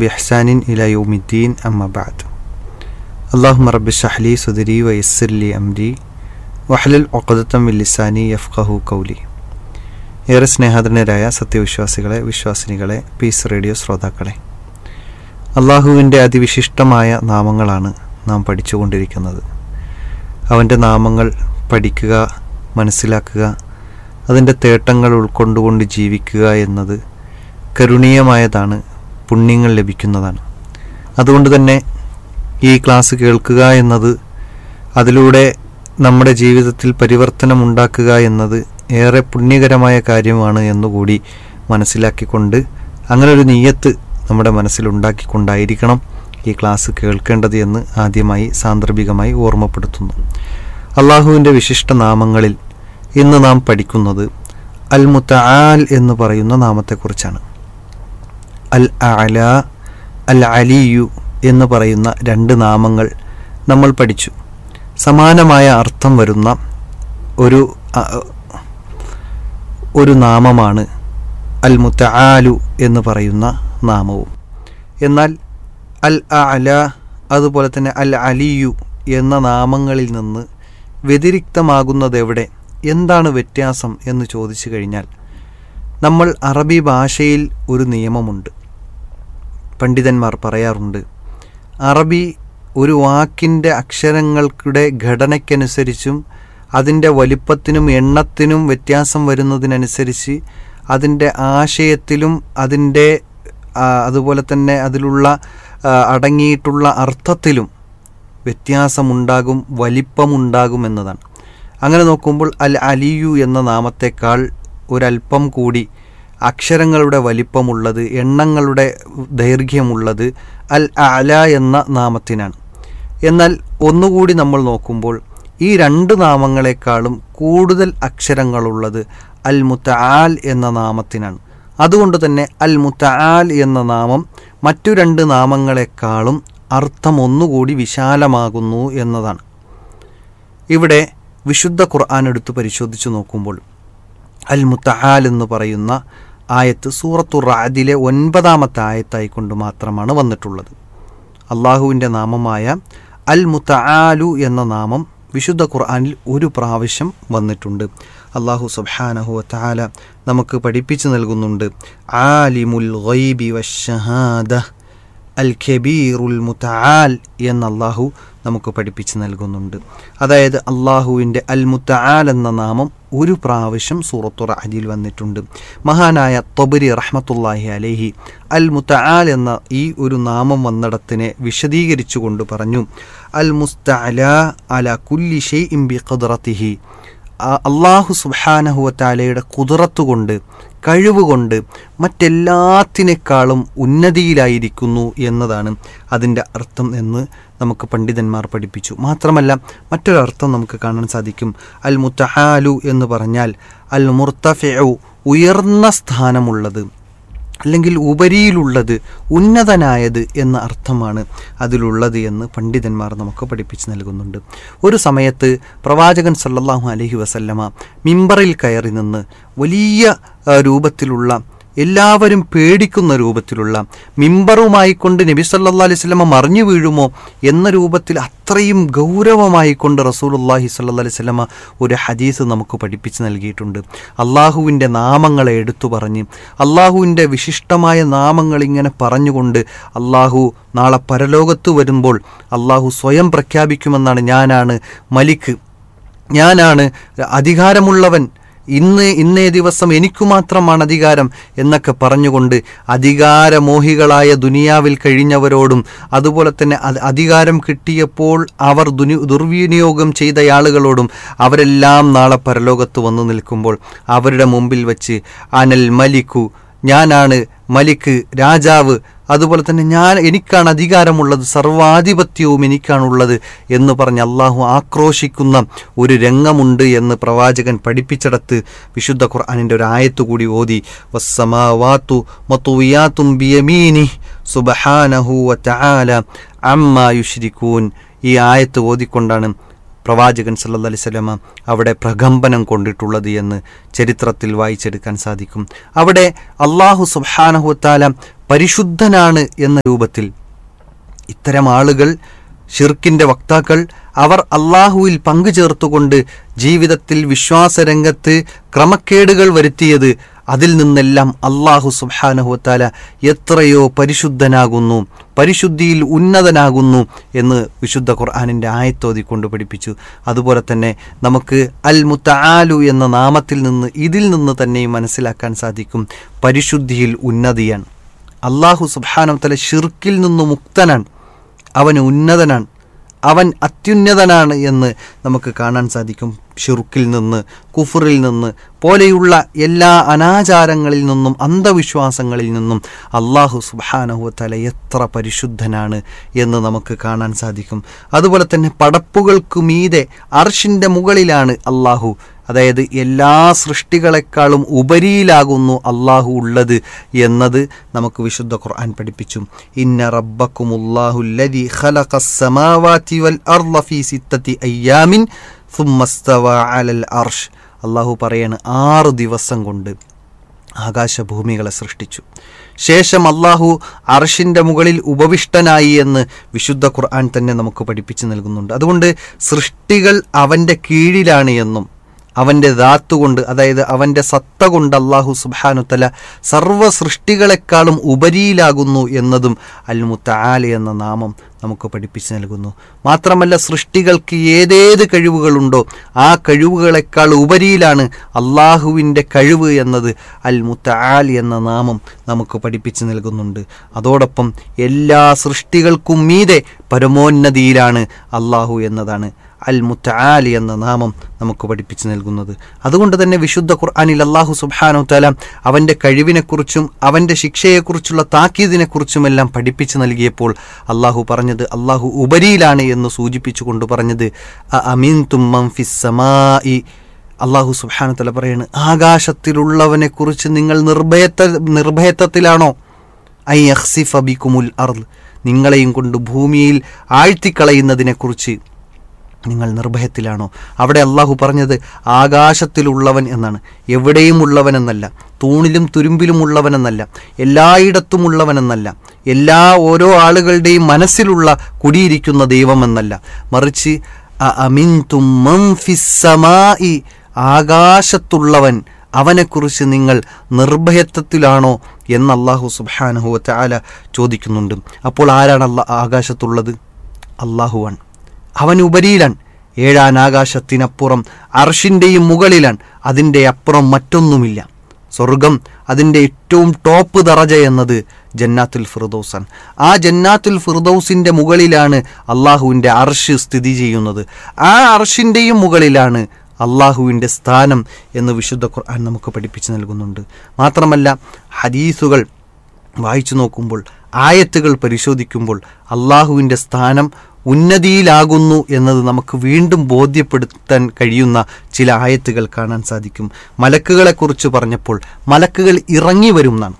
بإحسان إلى يوم الدين أما بعد اللهم رب اشرح لي صدري ويسر لي أمري വഹ്ലിൽ ഒക്കദത്തം ലിസാനി യഫ്കഹു കൗലി ഏറെ സ്നേഹാദരനരായ സത്യവിശ്വാസികളെ വിശ്വാസിനികളെ piece radio ശ്രോതാക്കളെ അള്ളാഹുവിൻ്റെ അതിവിശിഷ്ടമായ നാമങ്ങളാണ് നാം പഠിച്ചുകൊണ്ടിരിക്കുന്നത് അവൻ്റെ നാമങ്ങൾ പഠിക്കുക മനസ്സിലാക്കുക അതിൻ്റെ തേട്ടങ്ങൾ ഉൾക്കൊണ്ടുകൊണ്ട് ജീവിക്കുക എന്നത് കരുണീയമായതാണ് പുണ്യങ്ങൾ ലഭിക്കുന്നതാണ് അതുകൊണ്ട് തന്നെ ഈ ക്ലാസ് കേൾക്കുക എന്നത് അതിലൂടെ നമ്മുടെ ജീവിതത്തിൽ പരിവർത്തനം ഉണ്ടാക്കുക എന്നത് ഏറെ പുണ്യകരമായ കാര്യമാണ് എന്നുകൂടി മനസ്സിലാക്കിക്കൊണ്ട് അങ്ങനെ ഒരു നീയത്ത് നമ്മുടെ മനസ്സിലുണ്ടാക്കിക്കൊണ്ടായിരിക്കണം ഈ ക്ലാസ് കേൾക്കേണ്ടത് എന്ന് ആദ്യമായി സാന്ദർഭികമായി ഓർമ്മപ്പെടുത്തുന്നു അള്ളാഹുവിൻ്റെ വിശിഷ്ട നാമങ്ങളിൽ ഇന്ന് നാം പഠിക്കുന്നത് അൽ മുത്തആൽ എന്ന് പറയുന്ന നാമത്തെക്കുറിച്ചാണ് അൽ അല അൽ അലിയു എന്ന് പറയുന്ന രണ്ട് നാമങ്ങൾ നമ്മൾ പഠിച്ചു സമാനമായ അർത്ഥം വരുന്ന ഒരു ഒരു നാമമാണ് അൽ മുത്തആലു എന്ന് പറയുന്ന നാമവും എന്നാൽ അൽ അല അതുപോലെ തന്നെ അൽ അലിയു എന്ന നാമങ്ങളിൽ നിന്ന് വ്യതിരിക്തമാകുന്നത് എവിടെ എന്താണ് വ്യത്യാസം എന്ന് ചോദിച്ചു കഴിഞ്ഞാൽ നമ്മൾ അറബി ഭാഷയിൽ ഒരു നിയമമുണ്ട് പണ്ഡിതന്മാർ പറയാറുണ്ട് അറബി ഒരു വാക്കിൻ്റെ അക്ഷരങ്ങളുടെ ഘടനയ്ക്കനുസരിച്ചും അതിൻ്റെ വലിപ്പത്തിനും എണ്ണത്തിനും വ്യത്യാസം വരുന്നതിനനുസരിച്ച് അതിൻ്റെ ആശയത്തിലും അതിൻ്റെ അതുപോലെ തന്നെ അതിലുള്ള അടങ്ങിയിട്ടുള്ള അർത്ഥത്തിലും വ്യത്യാസമുണ്ടാകും വലിപ്പമുണ്ടാകും എന്നതാണ് അങ്ങനെ നോക്കുമ്പോൾ അൽ അലിയു എന്ന നാമത്തേക്കാൾ ഒരല്പം കൂടി അക്ഷരങ്ങളുടെ വലിപ്പമുള്ളത് എണ്ണങ്ങളുടെ ദൈർഘ്യമുള്ളത് അൽ അല എന്ന നാമത്തിനാണ് എന്നാൽ ഒന്നുകൂടി നമ്മൾ നോക്കുമ്പോൾ ഈ രണ്ട് നാമങ്ങളെക്കാളും കൂടുതൽ അക്ഷരങ്ങളുള്ളത് അൽ മുത്തആൽ എന്ന നാമത്തിനാണ് അതുകൊണ്ട് തന്നെ അൽ മുത്തആൽ എന്ന നാമം മറ്റു രണ്ട് നാമങ്ങളെക്കാളും അർത്ഥം ഒന്നുകൂടി വിശാലമാകുന്നു എന്നതാണ് ഇവിടെ വിശുദ്ധ ഖുർആൻ എടുത്ത് പരിശോധിച്ചു നോക്കുമ്പോൾ അൽ മുത്തഹാൽ എന്ന് പറയുന്ന ആയത്ത് സൂറത്തു റാദിലെ ഒൻപതാമത്തെ ആയത്തായിക്കൊണ്ട് മാത്രമാണ് വന്നിട്ടുള്ളത് അള്ളാഹുവിൻ്റെ നാമമായ അൽ മുത്തആലു എന്ന നാമം വിശുദ്ധ ഖുർആനിൽ ഒരു പ്രാവശ്യം വന്നിട്ടുണ്ട് അള്ളാഹു സുബ്ഹാനഹു താല നമുക്ക് പഠിപ്പിച്ചു നൽകുന്നുണ്ട് ആലിമുൽ ഗൈബി വശഹാദ അൽ ഖബീറുൽ മുത്തആൽ എന്ന് അള്ളാഹു നമുക്ക് പഠിപ്പിച്ച് നൽകുന്നുണ്ട് അതായത് അള്ളാഹുവിൻ്റെ അൽ മുത്തആൽ എന്ന നാമം ഒരു പ്രാവശ്യം സൂറത്തു റഹദിൽ വന്നിട്ടുണ്ട് മഹാനായ തൊബരി റഹ്മത്തുല്ലാഹി അലഹി അൽ മുത്തആൽ എന്ന ഈ ഒരു നാമം വന്നിടത്തിനെ വിശദീകരിച്ചുകൊണ്ട് പറഞ്ഞു അൽ മുസ്തഅല അല കുല്ലി ഷെയ് ഇംബി ഖദ്റത്തിഹി അള്ളാഹു സുബാനഹുവത്താലയുടെ കുതിറത്ത് കൊണ്ട് കഴിവുകൊണ്ട് മറ്റെല്ലാത്തിനേക്കാളും ഉന്നതിയിലായിരിക്കുന്നു എന്നതാണ് അതിൻ്റെ അർത്ഥം എന്ന് നമുക്ക് പണ്ഡിതന്മാർ പഠിപ്പിച്ചു മാത്രമല്ല മറ്റൊരർത്ഥം നമുക്ക് കാണാൻ സാധിക്കും അൽ മുത്തഹാലു എന്ന് പറഞ്ഞാൽ അൽ മുർത്തഫു ഉയർന്ന സ്ഥാനമുള്ളത് അല്ലെങ്കിൽ ഉപരിയിലുള്ളത് ഉന്നതനായത് എന്ന അർത്ഥമാണ് അതിലുള്ളത് എന്ന് പണ്ഡിതന്മാർ നമുക്ക് പഠിപ്പിച്ച് നൽകുന്നുണ്ട് ഒരു സമയത്ത് പ്രവാചകൻ സല്ലല്ലാഹു അലഹി വസല്ലമ മിമ്പറിൽ കയറി നിന്ന് വലിയ രൂപത്തിലുള്ള എല്ലാവരും പേടിക്കുന്ന രൂപത്തിലുള്ള മിമ്പറുമായി കൊണ്ട് നബി സല്ലാ അലൈഹി സ്വലമ മറിഞ്ഞു വീഴുമോ എന്ന രൂപത്തിൽ അത്രയും ഗൗരവമായി കൊണ്ട് റസൂലുല്ലാഹി സല്ലാ അലൈഹി സ്വലമ ഒരു ഹദീസ് നമുക്ക് പഠിപ്പിച്ച് നൽകിയിട്ടുണ്ട് അള്ളാഹുവിൻ്റെ നാമങ്ങളെ എടുത്തു പറഞ്ഞ് അള്ളാഹുവിൻ്റെ വിശിഷ്ടമായ നാമങ്ങൾ ഇങ്ങനെ പറഞ്ഞുകൊണ്ട് അള്ളാഹു നാളെ പരലോകത്ത് വരുമ്പോൾ അള്ളാഹു സ്വയം പ്രഖ്യാപിക്കുമെന്നാണ് ഞാനാണ് മലിക്ക് ഞാനാണ് അധികാരമുള്ളവൻ ഇന്ന് ഇന്നേ ദിവസം എനിക്കു മാത്രമാണ് അധികാരം എന്നൊക്കെ പറഞ്ഞുകൊണ്ട് അധികാരമോഹികളായ ദുനിയാവിൽ കഴിഞ്ഞവരോടും അതുപോലെ തന്നെ അധികാരം കിട്ടിയപ്പോൾ അവർ ദുനി ദുർവിനിയോഗം ചെയ്ത ആളുകളോടും അവരെല്ലാം നാളെ പരലോകത്ത് വന്നു നിൽക്കുമ്പോൾ അവരുടെ മുമ്പിൽ വച്ച് അനൽ മലിക്കു ഞാനാണ് മലിക്ക് രാജാവ് അതുപോലെ തന്നെ ഞാൻ എനിക്കാണ് അധികാരമുള്ളത് സർവാധിപത്യവും എനിക്കാണുള്ളത് എന്ന് പറഞ്ഞ് അള്ളാഹു ആക്രോശിക്കുന്ന ഒരു രംഗമുണ്ട് എന്ന് പ്രവാചകൻ പഠിപ്പിച്ചിടത്ത് വിശുദ്ധ ഖുർആാനിൻ്റെ ഒരു ആയത്ത് കൂടി ഓതി വസ്സമാവാത്തു മത്തുവിയാത്തും ബിയമീനി സുബഹാനഹു വ തആല അമ്മാ യുശ്രിക്കൂൻ ഈ ആയത്ത് ഓതിക്കൊണ്ടാണ് പ്രവാചകൻ സല്ലല്ലാഹു അലൈഹി വസല്ലമ അവിടെ പ്രകമ്പനം കൊണ്ടിട്ടുള്ളത് എന്ന് ചരിത്രത്തിൽ വായിച്ചെടുക്കാൻ സാധിക്കും അവിടെ അള്ളാഹു സുബ്ഹാനഹുവത്താല പരിശുദ്ധനാണ് എന്ന രൂപത്തിൽ ഇത്തരം ആളുകൾ ഷിർക്കിൻ്റെ വക്താക്കൾ അവർ അള്ളാഹുവിൽ പങ്കുചേർത്തുകൊണ്ട് ജീവിതത്തിൽ വിശ്വാസരംഗത്ത് ക്രമക്കേടുകൾ വരുത്തിയത് അതിൽ നിന്നെല്ലാം അള്ളാഹു സുബാനഹുത്താല എത്രയോ പരിശുദ്ധനാകുന്നു പരിശുദ്ധിയിൽ ഉന്നതനാകുന്നു എന്ന് വിശുദ്ധ ഖുർആാനിൻ്റെ ആയത്തോതിക്കൊണ്ട് പഠിപ്പിച്ചു അതുപോലെ തന്നെ നമുക്ക് അൽ മുത്തആലു എന്ന നാമത്തിൽ നിന്ന് ഇതിൽ നിന്ന് തന്നെയും മനസ്സിലാക്കാൻ സാധിക്കും പരിശുദ്ധിയിൽ ഉന്നതിയാണ് അള്ളാഹു സുബാനവത്തല ഷിർക്കിൽ നിന്ന് മുക്തനാണ് അവൻ ഉന്നതനാണ് അവൻ അത്യുന്നതനാണ് എന്ന് നമുക്ക് കാണാൻ സാധിക്കും ഷിർക്കിൽ നിന്ന് കുഫറിൽ നിന്ന് പോലെയുള്ള എല്ലാ അനാചാരങ്ങളിൽ നിന്നും അന്ധവിശ്വാസങ്ങളിൽ നിന്നും അള്ളാഹു സുബാനഹുത്തല എത്ര പരിശുദ്ധനാണ് എന്ന് നമുക്ക് കാണാൻ സാധിക്കും അതുപോലെ തന്നെ പടപ്പുകൾക്ക് മീതെ അർഷിൻ്റെ മുകളിലാണ് അള്ളാഹു അതായത് എല്ലാ സൃഷ്ടികളെക്കാളും ഉപരിയിലാകുന്നു അള്ളാഹു ഉള്ളത് എന്നത് നമുക്ക് വിശുദ്ധ ഖുർആൻ പഠിപ്പിച്ചു ഇന്ന റബ്ബക്കുമുല്ലാഹുല്ലദി ഖലഖസ്സമാവാതി വൽ അർള ഫീ സിത്തത്തി അയ്യാമിൻ സുമ്മസ്തവ അലൽ അർഷ് അള്ളാഹു പറയാണ് ആറ് ദിവസം കൊണ്ട് ആകാശഭൂമികളെ സൃഷ്ടിച്ചു ശേഷം അള്ളാഹു അർഷിൻ്റെ മുകളിൽ ഉപവിഷ്ടനായി എന്ന് വിശുദ്ധ ഖുർആൻ തന്നെ നമുക്ക് പഠിപ്പിച്ചു നൽകുന്നുണ്ട് അതുകൊണ്ട് സൃഷ്ടികൾ അവൻ്റെ കീഴിലാണ് എന്നും അവൻ്റെ കൊണ്ട് അതായത് അവൻ്റെ സത്ത കൊണ്ട് അള്ളാഹു സുബാനുത്തല സർവ്വ സൃഷ്ടികളെക്കാളും ഉപരിയിലാകുന്നു എന്നതും അൽ മുത്തആല എന്ന നാമം നമുക്ക് പഠിപ്പിച്ചു നൽകുന്നു മാത്രമല്ല സൃഷ്ടികൾക്ക് ഏതേത് കഴിവുകളുണ്ടോ ആ കഴിവുകളെക്കാൾ ഉപരിയിലാണ് അള്ളാഹുവിൻ്റെ കഴിവ് എന്നത് അൽ മുത്തആൽ എന്ന നാമം നമുക്ക് പഠിപ്പിച്ചു നൽകുന്നുണ്ട് അതോടൊപ്പം എല്ലാ സൃഷ്ടികൾക്കും മീതെ പരമോന്നതിയിലാണ് അള്ളാഹു എന്നതാണ് അൽ മുത്തആലി എന്ന നാമം നമുക്ക് പഠിപ്പിച്ചു നൽകുന്നത് അതുകൊണ്ട് തന്നെ വിശുദ്ധ ഖുർആാനിൽ അള്ളാഹു സുബാനു തല അവൻ്റെ കഴിവിനെക്കുറിച്ചും അവൻ്റെ ശിക്ഷയെക്കുറിച്ചുള്ള താക്കീതിനെക്കുറിച്ചുമെല്ലാം പഠിപ്പിച്ചു നൽകിയപ്പോൾ അള്ളാഹു പറഞ്ഞത് അള്ളാഹു ഉപരിയിലാണ് എന്ന് സൂചിപ്പിച്ചുകൊണ്ട് പറഞ്ഞത് അമീൻ തുമ്മം ഫിസ്സമായി അള്ളാഹു സുബാനു തല പറയാണ് ആകാശത്തിലുള്ളവനെ കുറിച്ച് നിങ്ങൾ നിർഭയത്ത നിർഭയത്വത്തിലാണോ ഐ അഹ്സിഫ ബിക്കുമുൽ അർദ് നിങ്ങളെയും കൊണ്ട് ഭൂമിയിൽ ആഴ്ത്തിക്കളയുന്നതിനെക്കുറിച്ച് നിങ്ങൾ നിർഭയത്തിലാണോ അവിടെ അള്ളാഹു പറഞ്ഞത് ആകാശത്തിലുള്ളവൻ എന്നാണ് എവിടെയും ഉള്ളവനെന്നല്ല തൂണിലും തുരുമ്പിലും ഉള്ളവനെന്നല്ല എല്ലായിടത്തും ഉള്ളവനെന്നല്ല എല്ലാ ഓരോ ആളുകളുടെയും മനസ്സിലുള്ള കുടിയിരിക്കുന്ന ദൈവമെന്നല്ല മറിച്ച് അമിൻതും ആകാശത്തുള്ളവൻ അവനെക്കുറിച്ച് നിങ്ങൾ നിർഭയത്വത്തിലാണോ എന്ന് അള്ളാഹു സുബാനഹുവ ചാല ചോദിക്കുന്നുണ്ട് അപ്പോൾ ആരാണ് അല്ല ആകാശത്തുള്ളത് അള്ളാഹുവാൻ അവൻ ഉപരിയിലാണ് ഏഴാൻ ആകാശത്തിനപ്പുറം അർഷിൻ്റെയും മുകളിലാണ് അതിൻ്റെ അപ്പുറം മറ്റൊന്നുമില്ല സ്വർഗം അതിൻ്റെ ഏറ്റവും ടോപ്പ് തറജ എന്നത് ജന്നാത്തുൽ ഫിർദൌസാണ് ആ ജന്നാത്തുൽ ഫിർദൌസിൻ്റെ മുകളിലാണ് അള്ളാഹുവിൻ്റെ അർഷ് സ്ഥിതി ചെയ്യുന്നത് ആ അർഷിൻ്റെയും മുകളിലാണ് അള്ളാഹുവിൻ്റെ സ്ഥാനം എന്ന് വിശുദ്ധ ഖുർആൻ നമുക്ക് പഠിപ്പിച്ചു നൽകുന്നുണ്ട് മാത്രമല്ല ഹദീസുകൾ വായിച്ചു നോക്കുമ്പോൾ ആയത്തുകൾ പരിശോധിക്കുമ്പോൾ അള്ളാഹുവിൻ്റെ സ്ഥാനം ഉന്നതിയിലാകുന്നു എന്നത് നമുക്ക് വീണ്ടും ബോധ്യപ്പെടുത്താൻ കഴിയുന്ന ചില ആയത്തുകൾ കാണാൻ സാധിക്കും മലക്കുകളെക്കുറിച്ച് പറഞ്ഞപ്പോൾ മലക്കുകൾ ഇറങ്ങി വരും എന്നാണ്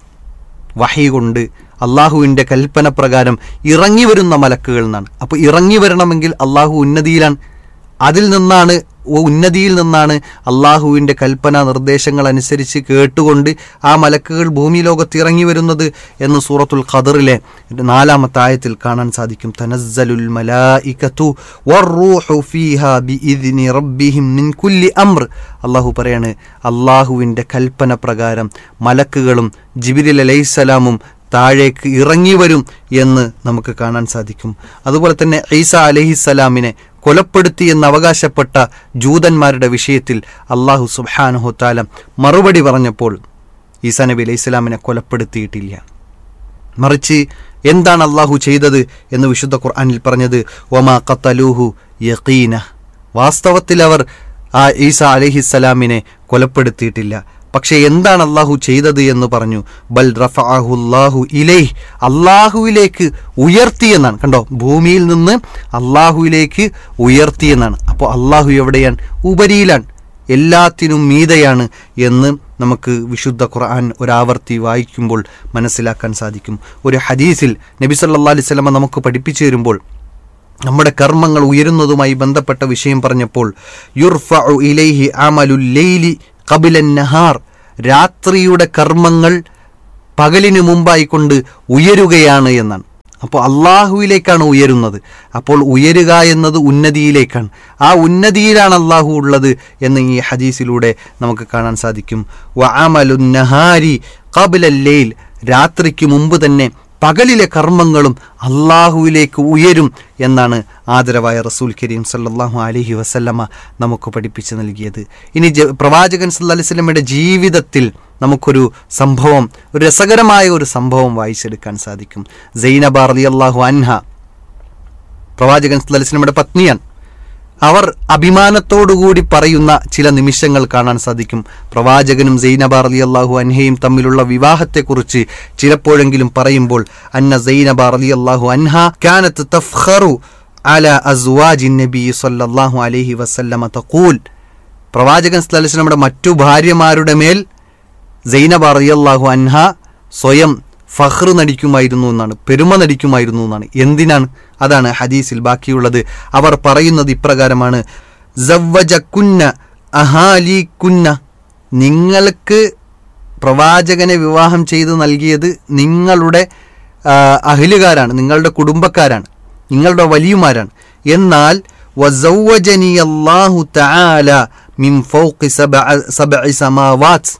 വഹി കൊണ്ട് അള്ളാഹുവിൻ്റെ കൽപ്പന പ്രകാരം ഇറങ്ങി വരുന്ന മലക്കുകൾ എന്നാണ് അപ്പോൾ ഇറങ്ങി വരണമെങ്കിൽ അള്ളാഹു ഉന്നതിയിലാണ് അതിൽ നിന്നാണ് ഉന്നതിയിൽ നിന്നാണ് അള്ളാഹുവിൻ്റെ കൽപ്പന നിർദ്ദേശങ്ങൾ അനുസരിച്ച് കേട്ടുകൊണ്ട് ആ മലക്കുകൾ ഭൂമി ലോകത്ത് ഇറങ്ങി വരുന്നത് എന്ന് സൂറത്തുൽ ഖദറിലെ നാലാമത്തെ ആയത്തിൽ കാണാൻ സാധിക്കും തനസ്സലുൽ മലായികത്തു വറൂഹു ഫീഹാ ബിഇദ്നി റബ്ബിഹിം മിൻ കുല്ലി അംർ അള്ളാഹു പറയാണ് അള്ളാഹുവിൻ്റെ കൽപ്പന പ്രകാരം മലക്കുകളും ജിബിരിൽ അലൈഹിസ്സലാമും താഴേക്ക് ഇറങ്ങി വരും എന്ന് നമുക്ക് കാണാൻ സാധിക്കും അതുപോലെ തന്നെ ഈസ അലഹിസ്സലാമിനെ കൊലപ്പെടുത്തി എന്ന് അവകാശപ്പെട്ട ജൂതന്മാരുടെ വിഷയത്തിൽ അള്ളാഹു സുബാനുഹുത്താല മറുപടി പറഞ്ഞപ്പോൾ ഈസാ നബി അലൈഹി സ്വലാമിനെ കൊലപ്പെടുത്തിയിട്ടില്ല മറിച്ച് എന്താണ് അള്ളാഹു ചെയ്തത് എന്ന് വിശുദ്ധ ഖുർആനിൽ പറഞ്ഞത് ഒമാ ഖത്തലൂഹു യഖീന വാസ്തവത്തിൽ അവർ ആ ഈസ അലഹിസ്സലാമിനെ കൊലപ്പെടുത്തിയിട്ടില്ല പക്ഷേ എന്താണ് അള്ളാഹു ചെയ്തത് എന്ന് പറഞ്ഞു ബൽ റഫാഹുല്ലാഹു ഇലൈഹ് അള്ളാഹുവിലേക്ക് ഉയർത്തിയെന്നാണ് കണ്ടോ ഭൂമിയിൽ നിന്ന് അള്ളാഹുവിലേക്ക് ഉയർത്തിയെന്നാണ് അപ്പോൾ അള്ളാഹു എവിടെയാണ് ഉപരിയിലാണ് എല്ലാത്തിനും മീതയാണ് എന്ന് നമുക്ക് വിശുദ്ധ ഖുർആൻ ഒരാവർത്തി വായിക്കുമ്പോൾ മനസ്സിലാക്കാൻ സാധിക്കും ഒരു ഹദീസിൽ നബി സല്ലാ അലൈഹി സ്വലമ നമുക്ക് പഠിപ്പിച്ചു തരുമ്പോൾ നമ്മുടെ കർമ്മങ്ങൾ ഉയരുന്നതുമായി ബന്ധപ്പെട്ട വിഷയം പറഞ്ഞപ്പോൾ യുർഫഉ ഇലൈഹി അമലുൽ ലൈലി ഖബിലൻ നഹാർ രാത്രിയുടെ കർമ്മങ്ങൾ പകലിന് മുമ്പായിക്കൊണ്ട് ഉയരുകയാണ് എന്നാണ് അപ്പോൾ അള്ളാഹുവിലേക്കാണ് ഉയരുന്നത് അപ്പോൾ ഉയരുക എന്നത് ഉന്നതിയിലേക്കാണ് ആ ഉന്നതിയിലാണ് അള്ളാഹു ഉള്ളത് എന്ന് ഈ ഹദീസിലൂടെ നമുക്ക് കാണാൻ സാധിക്കും വഅമലു നഹാരി ഖബലല്ലയിൽ രാത്രിക്ക് മുമ്പ് തന്നെ പകലിലെ കർമ്മങ്ങളും അള്ളാഹുവിലേക്ക് ഉയരും എന്നാണ് ആദരവായ റസൂൽ കരീം സല്ലല്ലാഹു അലൈഹി വസല്ലമ നമുക്ക് പഠിപ്പിച്ചു നൽകിയത് ഇനി ജ- പ്രവാചകൻ സല്ലല്ലാഹു അലൈഹി വസല്ലമയുടെ ജീവിതത്തിൽ നമുക്കൊരു സംഭവം ഒരു രസകരമായ ഒരു സംഭവം വായിച്ചെടുക്കാൻ സാധിക്കും സൈനബ റളിയല്ലാഹു അൻഹ പ്രവാചകൻ സല്ലല്ലാഹു അലൈഹി വസല്ലമയുടെ പത്നിയാണ് അവർ അഭിമാനത്തോടുകൂടി പറയുന്ന ചില നിമിഷങ്ങൾ കാണാൻ സാധിക്കും പ്രവാചകനും സൈനബ റളിയല്ലാഹു അൻഹയും തമ്മിലുള്ള വിവാഹത്തെക്കുറിച്ച് ചിലപ്പോഴെങ്കിലും പറയുമ്പോൾ അന്ന സൈനബ റളിയല്ലാഹു അൻഹ കാനത്ത് തഫ്ഖറു അല അസ്വാജി നബി സല്ലല്ലാഹു അലൈഹി വസല്ലമ തഖൂൽ പ്രവാചകൻ സല്ലല്ലാഹു അലൈഹി വസല്ലമയുടെ മറ്റു ഭാര്യമാരുടെ മേൽ സൈനബ റളിയല്ലാഹു അൻഹ സ്വയം ഫഹ്ർ നടിക്കുമായിരുന്നു എന്നാണ് പെരുമ നടിക്കുമായിരുന്നു എന്നാണ് എന്തിനാണ് അതാണ് ഹദീസിൽ ബാക്കിയുള്ളത് അവർ പറയുന്നത് ഇപ്രകാരമാണ് കുന്ന അഹാലി കുന്ന നിങ്ങൾക്ക് പ്രവാചകനെ വിവാഹം ചെയ്ത് നൽകിയത് നിങ്ങളുടെ ആ, അഹിലുകാരാണ് നിങ്ങളുടെ കുടുംബക്കാരാണ് നിങ്ങളുടെ വലിയമാരാണ് എന്നാൽ വസവ്വജനി അല്ലാഹു തആല മിൻ ഫൗഖി സബഅ സബഇ സമാവാത്ത്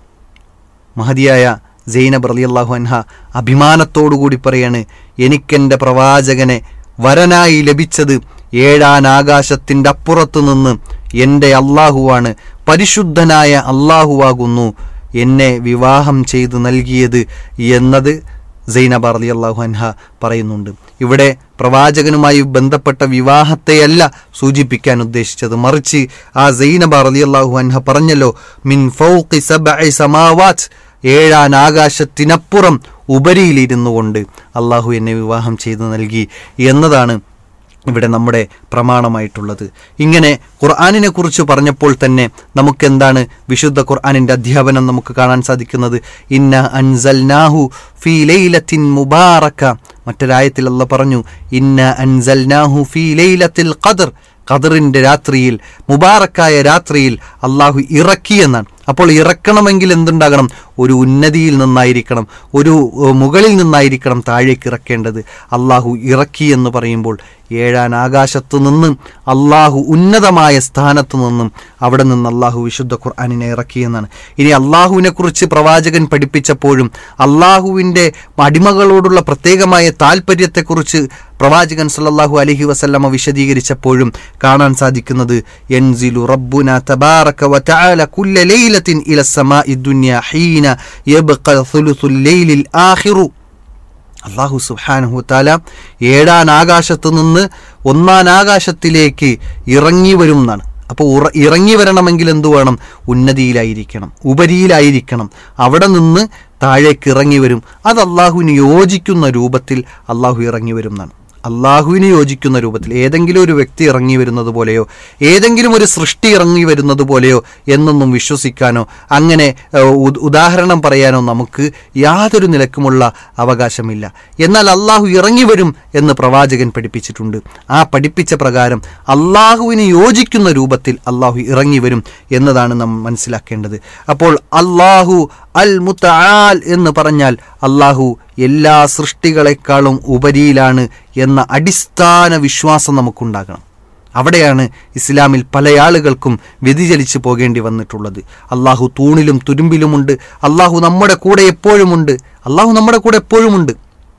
മഹതിയായ സൈനബ് റളിയല്ലാഹു അൻഹ അഭിമാനത്തോടുകൂടി പറയാണ് എനിക്കെൻ്റെ പ്രവാചകനെ വരനായി ലഭിച്ചത് ഏഴാൻ ആകാശത്തിൻ്റെ അപ്പുറത്തു നിന്ന് എൻ്റെ അള്ളാഹുവാണ് പരിശുദ്ധനായ അള്ളാഹുവാകുന്നു എന്നെ വിവാഹം ചെയ്തു നൽകിയത് എന്നത് സൈനബ റളിയല്ലാഹു അൻഹ പറയുന്നുണ്ട് ഇവിടെ പ്രവാചകനുമായി ബന്ധപ്പെട്ട വിവാഹത്തെയല്ല സൂചിപ്പിക്കാൻ ഉദ്ദേശിച്ചത് മറിച്ച് ആ സൈനബ റളിയല്ലാഹു അൻഹ പറഞ്ഞല്ലോ മിൻ ഫൗഖി സബഇ സമാവാത്ത് ഏഴാൻ ആകാശത്തിനപ്പുറം ഉപരിയിലിരുന്നു കൊണ്ട് അള്ളാഹു എന്നെ വിവാഹം ചെയ്തു നൽകി എന്നതാണ് ഇവിടെ നമ്മുടെ പ്രമാണമായിട്ടുള്ളത് ഇങ്ങനെ ഖുർആാനിനെ കുറിച്ച് പറഞ്ഞപ്പോൾ തന്നെ നമുക്കെന്താണ് വിശുദ്ധ ഖുർആാനിൻ്റെ അധ്യാപനം നമുക്ക് കാണാൻ സാധിക്കുന്നത് ഇന്ന അൻസൽനാഹു ഫീ ലൈലത്തിൻ മുബാറക്ക മറ്റൊരായത്തിൽ അല്ല പറഞ്ഞു ഇന്ന അൻസൽനാഹു ഫീ ലൈലത്തിൽ ഖദർ ഖദറിൻ്റെ രാത്രിയിൽ മുബാറക്കായ രാത്രിയിൽ അള്ളാഹു ഇറക്കിയെന്നാണ് അപ്പോൾ ഇറക്കണമെങ്കിൽ എന്തുണ്ടാകണം ഒരു ഉന്നതിയിൽ നിന്നായിരിക്കണം ഒരു ഏഹ്, മുകളിൽ നിന്നായിരിക്കണം താഴേക്ക് ഇറക്കേണ്ടത് അള്ളാഹു ഇറക്കി എന്ന് പറയുമ്പോൾ ഏഴാൻ ആകാശത്തു നിന്നും അള്ളാഹു ഉന്നതമായ സ്ഥാനത്തു നിന്നും അവിടെ നിന്ന് അള്ളാഹു വിശുദ്ധ ഖുർആാനിനെ ഇറക്കിയെന്നാണ് ഇനി അള്ളാഹുവിനെ കുറിച്ച് പ്രവാചകൻ പഠിപ്പിച്ചപ്പോഴും അള്ളാഹുവിൻ്റെ അടിമകളോടുള്ള പ്രത്യേകമായ താല്പര്യത്തെക്കുറിച്ച് പ്രവാചകൻ സല്ലല്ലാഹു അലൈഹി വസല്ലമ വിശദീകരിച്ചപ്പോഴും കാണാൻ സാധിക്കുന്നത് യൻസിലു റബ്ബുന തബാറക വതആല കുല്ല ലൈലത്തിൻ ഇല സമാഇ ദുനിയ ഹീന യബ്ഖ സുലുസുൽ ലൈലിൽ ആഖിറു അള്ളാഹു സുബ്ഹാനഹു താല ഏഴാൻ ആകാശത്ത് നിന്ന് ഒന്നാം ആകാശത്തിലേക്ക് ഇറങ്ങി വരും എന്നാണ് അപ്പോൾ ഉറ ഇറങ്ങി വരണമെങ്കിൽ എന്തു വേണം ഉന്നതിയിലായിരിക്കണം ഉപരിയിലായിരിക്കണം അവിടെ നിന്ന് താഴേക്ക് ഇറങ്ങി വരും അത് അള്ളാഹുവിന് യോജിക്കുന്ന രൂപത്തിൽ അള്ളാഹു ഇറങ്ങി വരും എന്നാണ് അള്ളാഹുവിന് യോജിക്കുന്ന രൂപത്തിൽ ഏതെങ്കിലും ഒരു വ്യക്തി ഇറങ്ങി വരുന്നത് പോലെയോ ഏതെങ്കിലും ഒരു സൃഷ്ടി ഇറങ്ങി വരുന്നത് പോലെയോ എന്നൊന്നും വിശ്വസിക്കാനോ അങ്ങനെ ഏഹ്, ഉദ്- ഉദാഹരണം പറയാനോ നമുക്ക് യാതൊരു നിലക്കുമുള്ള അവകാശമില്ല എന്നാൽ അള്ളാഹു ഇറങ്ങി വരും എന്ന് പ്രവാചകൻ പഠിപ്പിച്ചിട്ടുണ്ട് ആ പഠിപ്പിച്ച പ്രകാരം അള്ളാഹുവിന് യോജിക്കുന്ന രൂപത്തിൽ അള്ളാഹു ഇറങ്ങി വരും എന്നതാണ് നാം മനസ്സിലാക്കേണ്ടത് അപ്പോൾ അള്ളാഹു അൽ മുത്തആൽ എന്ന് പറഞ്ഞാൽ അള്ളാഹു എല്ലാ സൃഷ്ടികളെക്കാളും ഉപരിയിലാണ് എന്ന അടിസ്ഥാന വിശ്വാസം നമുക്കുണ്ടാകണം അവിടെയാണ് ഇസ്ലാമിൽ പല ആളുകൾക്കും വ്യതിചലിച്ചു പോകേണ്ടി വന്നിട്ടുള്ളത് അള്ളാഹു തൂണിലും തുരുമ്പിലുമുണ്ട് അള്ളാഹു നമ്മുടെ കൂടെ എപ്പോഴുമുണ്ട് അള്ളാഹു നമ്മുടെ കൂടെ എപ്പോഴുമുണ്ട്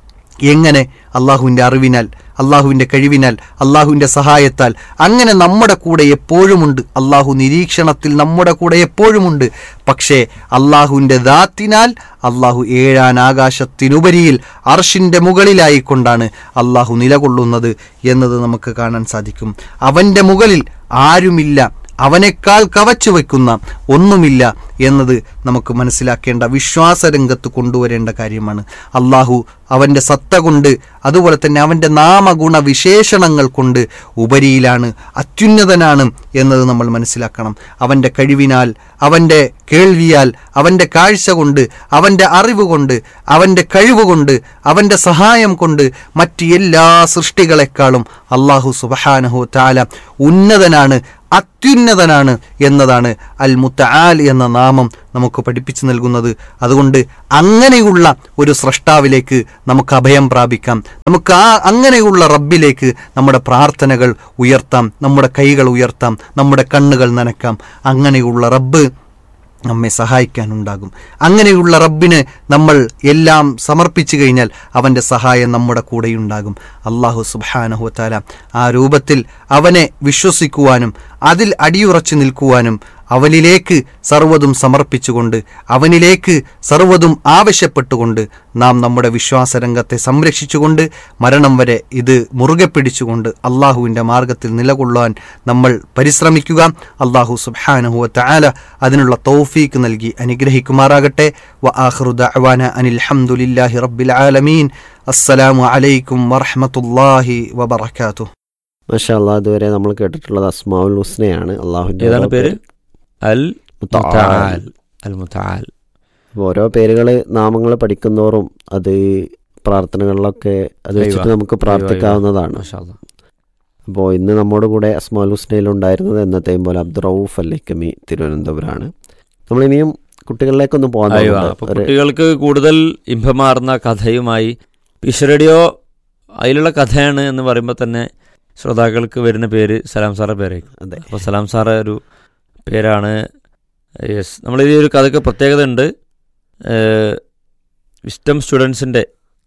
എങ്ങനെ അള്ളാഹുവിൻ്റെ അറിവിനാൽ അള്ളാഹുവിൻ്റെ കഴിവിനാൽ അള്ളാഹുവിൻ്റെ സഹായത്താൽ അങ്ങനെ നമ്മുടെ കൂടെ എപ്പോഴുമുണ്ട് അള്ളാഹു നിരീക്ഷണത്തിൽ നമ്മുടെ കൂടെ എപ്പോഴുമുണ്ട് പക്ഷേ അള്ളാഹുവിൻ്റെ ദാത്തിനാൽ അള്ളാഹു ഏഴാൻ ആകാശത്തിനുപരിയിൽ അർഷിൻ്റെ മുകളിലായിക്കൊണ്ടാണ് അള്ളാഹു നിലകൊള്ളുന്നത് എന്നത് നമുക്ക് കാണാൻ സാധിക്കും അവൻ്റെ മുകളിൽ ആരുമില്ല അവനേക്കാൾ കവച്ചു വയ്ക്കുന്ന ഒന്നുമില്ല എന്നത് നമുക്ക് മനസ്സിലാക്കേണ്ട വിശ്വാസരംഗത്ത് കൊണ്ടുവരേണ്ട കാര്യമാണ് അള്ളാഹു അവൻ്റെ സത്ത കൊണ്ട് അതുപോലെ തന്നെ അവൻ്റെ നാമഗുണ വിശേഷണങ്ങൾ കൊണ്ട് ഉപരിയിലാണ് അത്യുന്നതനാണ് എന്നത് നമ്മൾ മനസ്സിലാക്കണം അവൻ്റെ കഴിവിനാൽ അവൻ്റെ കേൾവിയാൽ അവൻ്റെ കാഴ്ച കൊണ്ട് അവൻ്റെ അറിവ് കൊണ്ട് അവൻ്റെ കഴിവ് കൊണ്ട് അവൻ്റെ സഹായം കൊണ്ട് മറ്റ് എല്ലാ സൃഷ്ടികളെക്കാളും അള്ളാഹു സുബഹാനഹു താല ഉന്നതനാണ് അത്യുന്നതനാണ് എന്നതാണ് അൽ മുത്തആൽ എന്ന നാമം നമുക്ക് പഠിപ്പിച്ചു നൽകുന്നത് അതുകൊണ്ട് അങ്ങനെയുള്ള ഒരു സ്രഷ്ടാവിലേക്ക് നമുക്ക് അഭയം പ്രാപിക്കാം നമുക്ക് ആ അങ്ങനെയുള്ള റബ്ബിലേക്ക് നമ്മുടെ പ്രാർത്ഥനകൾ ഉയർത്താം നമ്മുടെ കൈകൾ ഉയർത്താം നമ്മുടെ കണ്ണുകൾ നനക്കാം അങ്ങനെയുള്ള റബ്ബ് നമ്മെ സഹായിക്കാനുണ്ടാകും അങ്ങനെയുള്ള റബ്ബിന് നമ്മൾ എല്ലാം സമർപ്പിച്ചു കഴിഞ്ഞാൽ അവൻ്റെ സഹായം നമ്മുടെ കൂടെയുണ്ടാകും അള്ളാഹു സുബാനഹുത്താല ആ രൂപത്തിൽ അവനെ വിശ്വസിക്കുവാനും അതിൽ അടിയുറച്ചു നിൽക്കുവാനും അവനിലേക്ക് സർവ്വതും സമർപ്പിച്ചുകൊണ്ട് അവനിലേക്ക് സർവ്വതും ആവശ്യപ്പെട്ടുകൊണ്ട് നാം നമ്മുടെ വിശ്വാസരംഗത്തെ സംരക്ഷിച്ചുകൊണ്ട് മരണം വരെ ഇത് മുറുകെ പിടിച്ചുകൊണ്ട് അള്ളാഹുവിൻ്റെ മാർഗത്തിൽ നിലകൊള്ളാൻ നമ്മൾ പരിശ്രമിക്കുക അള്ളാഹു സുബാനഹുവ തആല അതിനുള്ള തൗഫീക്ക് നൽകി അനുഗ്രഹിക്കുമാറാകട്ടെ വ ആഖിറു ദഅവാന അനിൽ ഹംദുലില്ലാഹി റബ്ബിൽ ആലമീൻ അസ്സലാമു അലൈക്കും വറഹ്മത്തുള്ളാഹി വബറകാതുഹു മാഷാ അള്ളാഹ് ഇതുവരെ നമ്മൾ കേട്ടിട്ടുള്ളത് അസ്മാവുൽ ഹുസ്നയാണ് അള്ളാഹുവിൻ്റെ ഏതാണ് ഓരോ പേര് അൽ മുത്തആൽ. മുത്തആൽ അൽ മുത്തആൽ അപ്പോൾ ഓരോ പേരുകൾ നാമങ്ങൾ പഠിക്കുന്നോറും അത് പ്രാർത്ഥനകളിലൊക്കെ അത് വെച്ചിട്ട് അയ്യോ. നമുക്ക് പ്രാർത്ഥിക്കാവുന്നതാണ് മാഷാ അല്ലാ. അപ്പോൾ ഇന്ന് നമ്മുടെ കൂടെ അസ്മാൽ ഹുസ്നയിൽ ഉണ്ടായിരുന്നത് എന്നത്തെയും പോലെ അബ്ദുറൌഫ് അല്ലിക്കമി തിരുവനന്തപുരമാണ് നമ്മളിനിയും കുട്ടികളിലേക്കൊന്ന് പോകാൻ അയ്യോ നോക്കുന്നുണ്ട്. അപ്പൊ ഒരു- കുട്ടികൾക്ക് കൂടുതൽ ഇമ്പമാർന്ന കഥയുമായി പിഷ് റേഡിയോ അതിലുള്ള കഥയാണ് എന്ന് പറയുമ്പോൾ തന്നെ ശ്രോതാക്കൾക്ക് വരുന്ന പേര് സലാം സാറെ പേരായിരിക്കും അതെ അപ്പോൾ സലാം സാറ് ഒരു പേരാണ് യെസ് നമ്മൾ ഈ ഒരു കഥയ്ക്ക് പ്രത്യേകത ഉണ്ട് വിസ്റ്റം സ്റ്റുഡൻസിൻ്റെ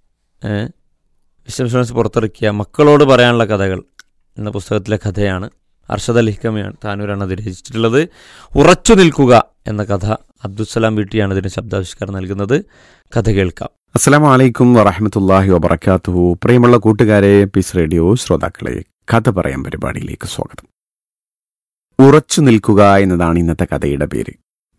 വിസ്റ്റം സ്റ്റുഡൻസ് പുറത്തിറക്കിയ മക്കളോട് പറയാനുള്ള കഥകൾ എന്ന പുസ്തകത്തിലെ കഥയാണ് അർഷദ് അൽ ഹിക്കമയാണ് താനൂരാണ് അത് രചിച്ചിട്ടുള്ളത് ഉറച്ചു നിൽക്കുക എന്ന കഥ അബ്ദുസലാം വീട്ടിയാണ് ഇതിന് ശബ്ദാവിഷ്കാരം നൽകുന്നത് കഥ കേൾക്കാം അസ്സലാമു അലൈക്കും വറഹമത്തല്ലാഹി വബർക്കാത്തുഹു പ്രിയമുള്ള കൂട്ടുകാരെ പീസ് റേഡിയോ ശ്രോതാക്കളെ കഥ പറയാൻ പരിപാടിയിലേക്ക് സ്വാഗതം ഉറച്ചു നിൽക്കുക എന്നതാണ് ഇന്നത്തെ കഥയുടെ പേര്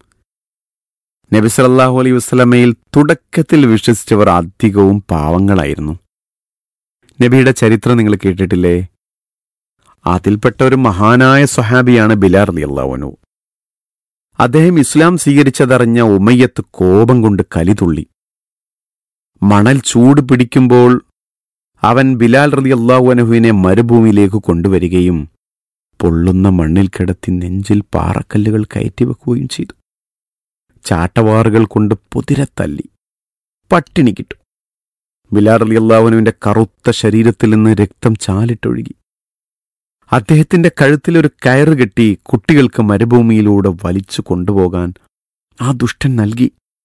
നബി സല്ലല്ലാഹു അലൈഹി വസ്ലമയിൽ തുടക്കത്തിൽ വിശ്വസിച്ചവർ അധികവും പാവങ്ങളായിരുന്നു നബിയുടെ ചരിത്രം നിങ്ങൾ കേട്ടിട്ടില്ലേ അതിൽപ്പെട്ട ഒരു മഹാനായ സ്വഹാബിയാണ് ബിലാർ അലിയല്ലാവനു അദ്ദേഹം ഇസ്ലാം സ്വീകരിച്ചതറിഞ്ഞ ഉമയ്യത്ത് കോപം കൊണ്ട് കലിതുള്ളി മണൽ ചൂട് പിടിക്കുമ്പോൾ അവൻ ബിലാൽ റതി അള്ളാഹുഅനഹുവിനെ മരുഭൂമിയിലേക്ക് കൊണ്ടുവരികയും പൊള്ളുന്ന മണ്ണിൽ കിടത്തി നെഞ്ചിൽ പാറക്കല്ലുകൾ കയറ്റിവെക്കുകയും ചെയ്തു ചാട്ടവാറുകൾ കൊണ്ട് പുതിരത്തല്ലി പട്ടിണി കിട്ടും ബിലാൽ റലി അള്ളാഹുനുവിന്റെ കറുത്ത ശരീരത്തിൽ നിന്ന് രക്തം ചാലിട്ടൊഴുകി അദ്ദേഹത്തിന്റെ കഴുത്തിൽ ഒരു കയറ് കെട്ടി കുട്ടികൾക്ക് മരുഭൂമിയിലൂടെ വലിച്ചു കൊണ്ടുപോകാൻ ആ ദുഷ്ടൻ നൽകി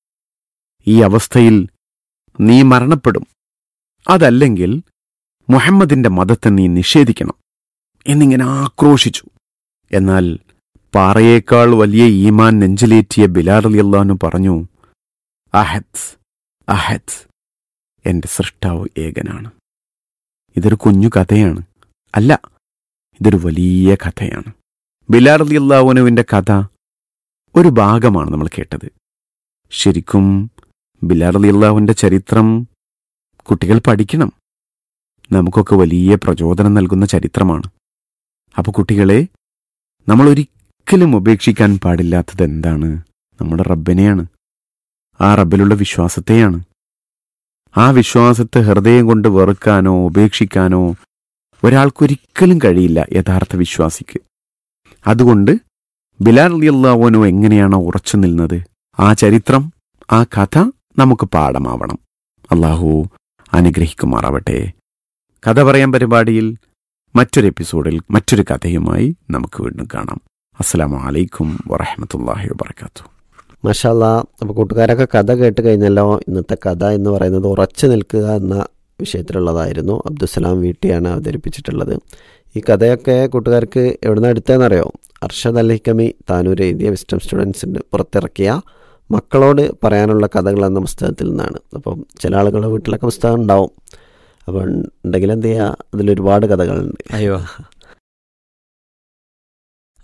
ഈ അവസ്ഥയിൽ നീ മരണപ്പെടും അതല്ലെങ്കിൽ മുഹമ്മദിന്റെ മതത്തെ നീ നിഷേധിക്കണം എന്നിങ്ങനെ ആക്രോശിച്ചു എന്നാൽ പാറയേക്കാൾ വലിയ ഈമാൻ നെഞ്ചിലേറ്റിയ ബിലാൽ അലിയല്ലാന്നു പറഞ്ഞു അഹദ് അഹദ് എന്റെ സൃഷ്ടാവ് ഏകനാണ് ഇതൊരു കുഞ്ഞു കഥയാണ് അല്ല ഇതൊരു വലിയ കഥയാണ് ബിലാൽ അലിയല്ലാവുനുവിന്റെ കഥ ഒരു ഭാഗമാണ് നമ്മൾ കേട്ടത് ശരിക്കും ബിലാൽ അലിയല്ലാഹുവിന്റെ ചരിത്രം കുട്ടികൾ പഠിക്കണം നമുക്കൊക്കെ വലിയ പ്രചോദനം നൽകുന്ന ചരിത്രമാണ് അപ്പോൾ കുട്ടികളെ നമ്മൾ ഒരിക്കലും ഉപേക്ഷിക്കാൻ പാടില്ലാത്തത് എന്താണ് നമ്മുടെ റബ്ബിനെയാണ് ആ റബ്ബിലുള്ള വിശ്വാസത്തെയാണ് ആ വിശ്വാസത്തെ ഹൃദയം കൊണ്ട് വെറുക്കാനോ ഉപേക്ഷിക്കാനോ ഒരാൾക്കൊരിക്കലും കഴിയില്ല യഥാർത്ഥ വിശ്വാസിക്ക് അതുകൊണ്ട് ബിലാൽ അലിയല്ലാവനോ എങ്ങനെയാണോ ഉറച്ചു നിന്നത് ആ ചരിത്രം ആ കഥ നമുക്ക് പാഠമാവണം അള്ളാഹു അനുഗ്രഹിക്കുമാറാവട്ടെ കഥ പറയാൻ പരിപാടിയിൽ മറ്റൊരു എപ്പിസോഡിൽ മറ്റൊരു കഥയുമായി നമുക്ക് വീണ്ടും കാണാം അസ്സലാമു അലൈക്കും വറഹമത്തല്ലാഹി വബർക്കാത്തു മഷാല്ല അപ്പോൾ കൂട്ടുകാരൊക്കെ കഥ കേട്ട് കഴിഞ്ഞല്ലോ ഇന്നത്തെ കഥ എന്ന് പറയുന്നത് ഉറച്ചു നിൽക്കുക എന്ന വിഷയത്തിലുള്ളതായിരുന്നു അബ്ദുസലാം വീട്ടിയാണ് അവതരിപ്പിച്ചിട്ടുള്ളത് ഈ കഥയൊക്കെ കൂട്ടുകാർക്ക് എവിടുന്ന് എടുത്തതെന്നറിയോ അർഷദ് അലിക്കമി താനൂർ എഴുതിയ വിസ്റ്റം സ്റ്റുഡൻസിൻ്റെ പുറത്തിറക്കിയ മക്കളോട് പറയാനുള്ള കഥകൾ എന്ന പുസ്തകത്തിൽ നിന്നാണ് അപ്പം ചില ആളുകളുടെ വീട്ടിലൊക്കെ പുസ്തകം ഉണ്ടാവും അപ്പം ഉണ്ടെങ്കിൽ എന്ത് ചെയ്യുക അതിലൊരുപാട് കഥകളുണ്ട് അയ്യോ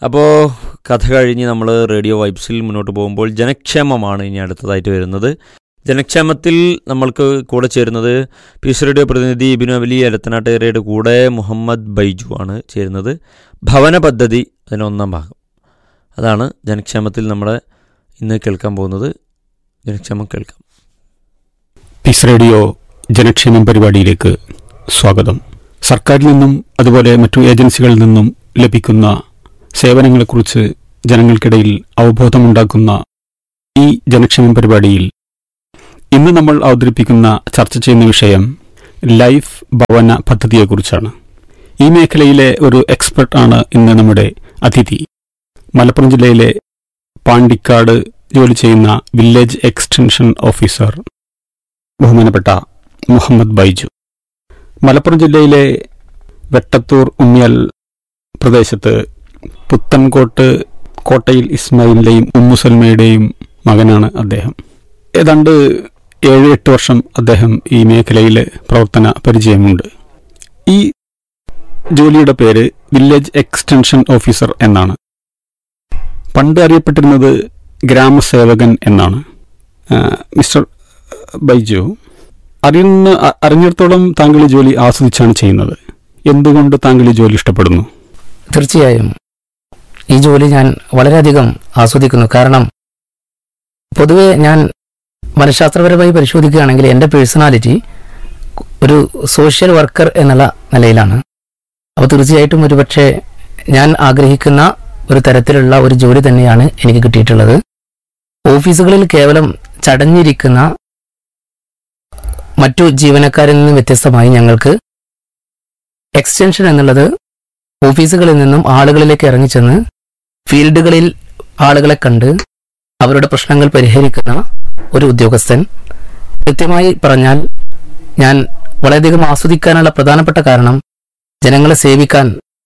അപ്പോൾ കഥ കഴിഞ്ഞ് നമ്മൾ റേഡിയോ വൈബ്സിൽ മുന്നോട്ട് പോകുമ്പോൾ ജനക്ഷേമമാണ് ഇനി അടുത്തതായിട്ട് വരുന്നത് ജനക്ഷേമത്തിൽ നമ്മൾക്ക് കൂടെ ചേരുന്നത് പീസ് റേഡിയോ പ്രതിനിധി ഇബിനു അലി എലത്തനാട്ടേരയുടെ കൂടെ മുഹമ്മദ് ബൈജു ആണ് ചേരുന്നത് ഭവന പദ്ധതി അതിന് ഒന്നാം ഭാഗം അതാണ് ജനക്ഷേമത്തിൽ നമ്മൾ ഇന്ന് കേൾക്കാൻ പോകുന്നത് ജനക്ഷേമം കേൾക്കാം പീസ് റേഡിയോ ജനക്ഷേമം പരിപാടിയിലേക്ക് സ്വാഗതം സർക്കാരിൽ നിന്നും അതുപോലെ മറ്റു ഏജൻസികളിൽ നിന്നും ലഭിക്കുന്ന സേവനങ്ങളെക്കുറിച്ച് ജനങ്ങൾക്കിടയിൽ അവബോധമുണ്ടാക്കുന്ന ഈ ജനക്ഷേമം പരിപാടിയിൽ ഇന്ന് നമ്മൾ അവതരിപ്പിക്കുന്ന ചർച്ച ചെയ്യുന്ന വിഷയം ലൈഫ് ഭവന പദ്ധതിയെക്കുറിച്ചാണ് ഈ മേഖലയിലെ ഒരു എക്സ്പെർട്ട് ആണ് ഇന്ന് നമ്മുടെ അതിഥി മലപ്പുറം ജില്ലയിലെ പാണ്ടിക്കാട് ജോലി ചെയ്യുന്ന വില്ലേജ് എക്സ്റ്റൻഷൻ ഓഫീസർ ബഹുമാനപ്പെട്ട മുഹമ്മദ് ബൈജു മലപ്പുറം ജില്ലയിലെ വെട്ടത്തൂർ ഉണ്ണിയൽ പ്രദേശത്ത് പുത്തൻകോട്ട് കോട്ടയിൽ ഇസ്മായിലിന്റെയും ഉമ്മുസൽമയുടെയും മകനാണ് അദ്ദേഹം ഏതാണ്ട് ഏഴ് എട്ട് വർഷം അദ്ദേഹം ഈ മേഖലയിൽ പ്രവർത്തന പരിചയമുണ്ട് ഈ ജോലിയുടെ പേര് വില്ലേജ് എക്സ്റ്റൻഷൻ ഓഫീസർ എന്നാണ് പണ്ട് അറിയപ്പെട്ടിരുന്നത് ഗ്രാമസേവകൻ എന്നാണ് ആ, മിസ്റ്റർ ബൈജു അറിയുന്ന അ- അറിഞ്ഞിടത്തോളം താങ്കൾ ഈ ജോലി ആസ്വദിച്ചാണ് ചെയ്യുന്നത് എന്തുകൊണ്ട് താങ്കൾ ഈ ജോലി ഇഷ്ടപ്പെടുന്നു തീർച്ചയായും ഈ ജോലി ഞാൻ വളരെയധികം ആസ്വദിക്കുന്നു കാരണം പൊതുവെ ഞാൻ മനഃശാസ്ത്രപരമായി പരിശോധിക്കുകയാണെങ്കിൽ എൻ്റെ പേഴ്സണാലിറ്റി ഒരു സോഷ്യൽ വർക്കർ എന്നുള്ള നിലയിലാണ് അപ്പോൾ തീർച്ചയായിട്ടും ഒരുപക്ഷെ ഞാൻ ആഗ്രഹിക്കുന്ന ഒരു തരത്തിലുള്ള ഒരു ജോലി തന്നെയാണ് എനിക്ക് കിട്ടിയിട്ടുള്ളത് ഓഫീസുകളിൽ കേവലം ചടഞ്ഞിരിക്കുന്ന മറ്റു ജീവനക്കാരിൽ നിന്ന് വ്യത്യസ്തമായി ഞങ്ങൾക്ക് എക്സ്റ്റൻഷൻ എന്നുള്ളത് ഓഫീസുകളിൽ നിന്നും ആളുകളിലേക്ക് ഇറങ്ങിച്ചെന്ന് ഫീൽഡുകളിൽ ആളുകളെ കണ്ട് അവരുടെ പ്രശ്നങ്ങൾ പരിഹരിക്കുന്ന ഒരു ഉദ്യോഗസ്ഥൻ കൃത്യമായി പറഞ്ഞാൽ ഞാൻ വളരെയധികം ആസ്വദിക്കാനുള്ള പ്രധാനപ്പെട്ട കാരണം ജനങ്ങളെ സേവിക്കാൻ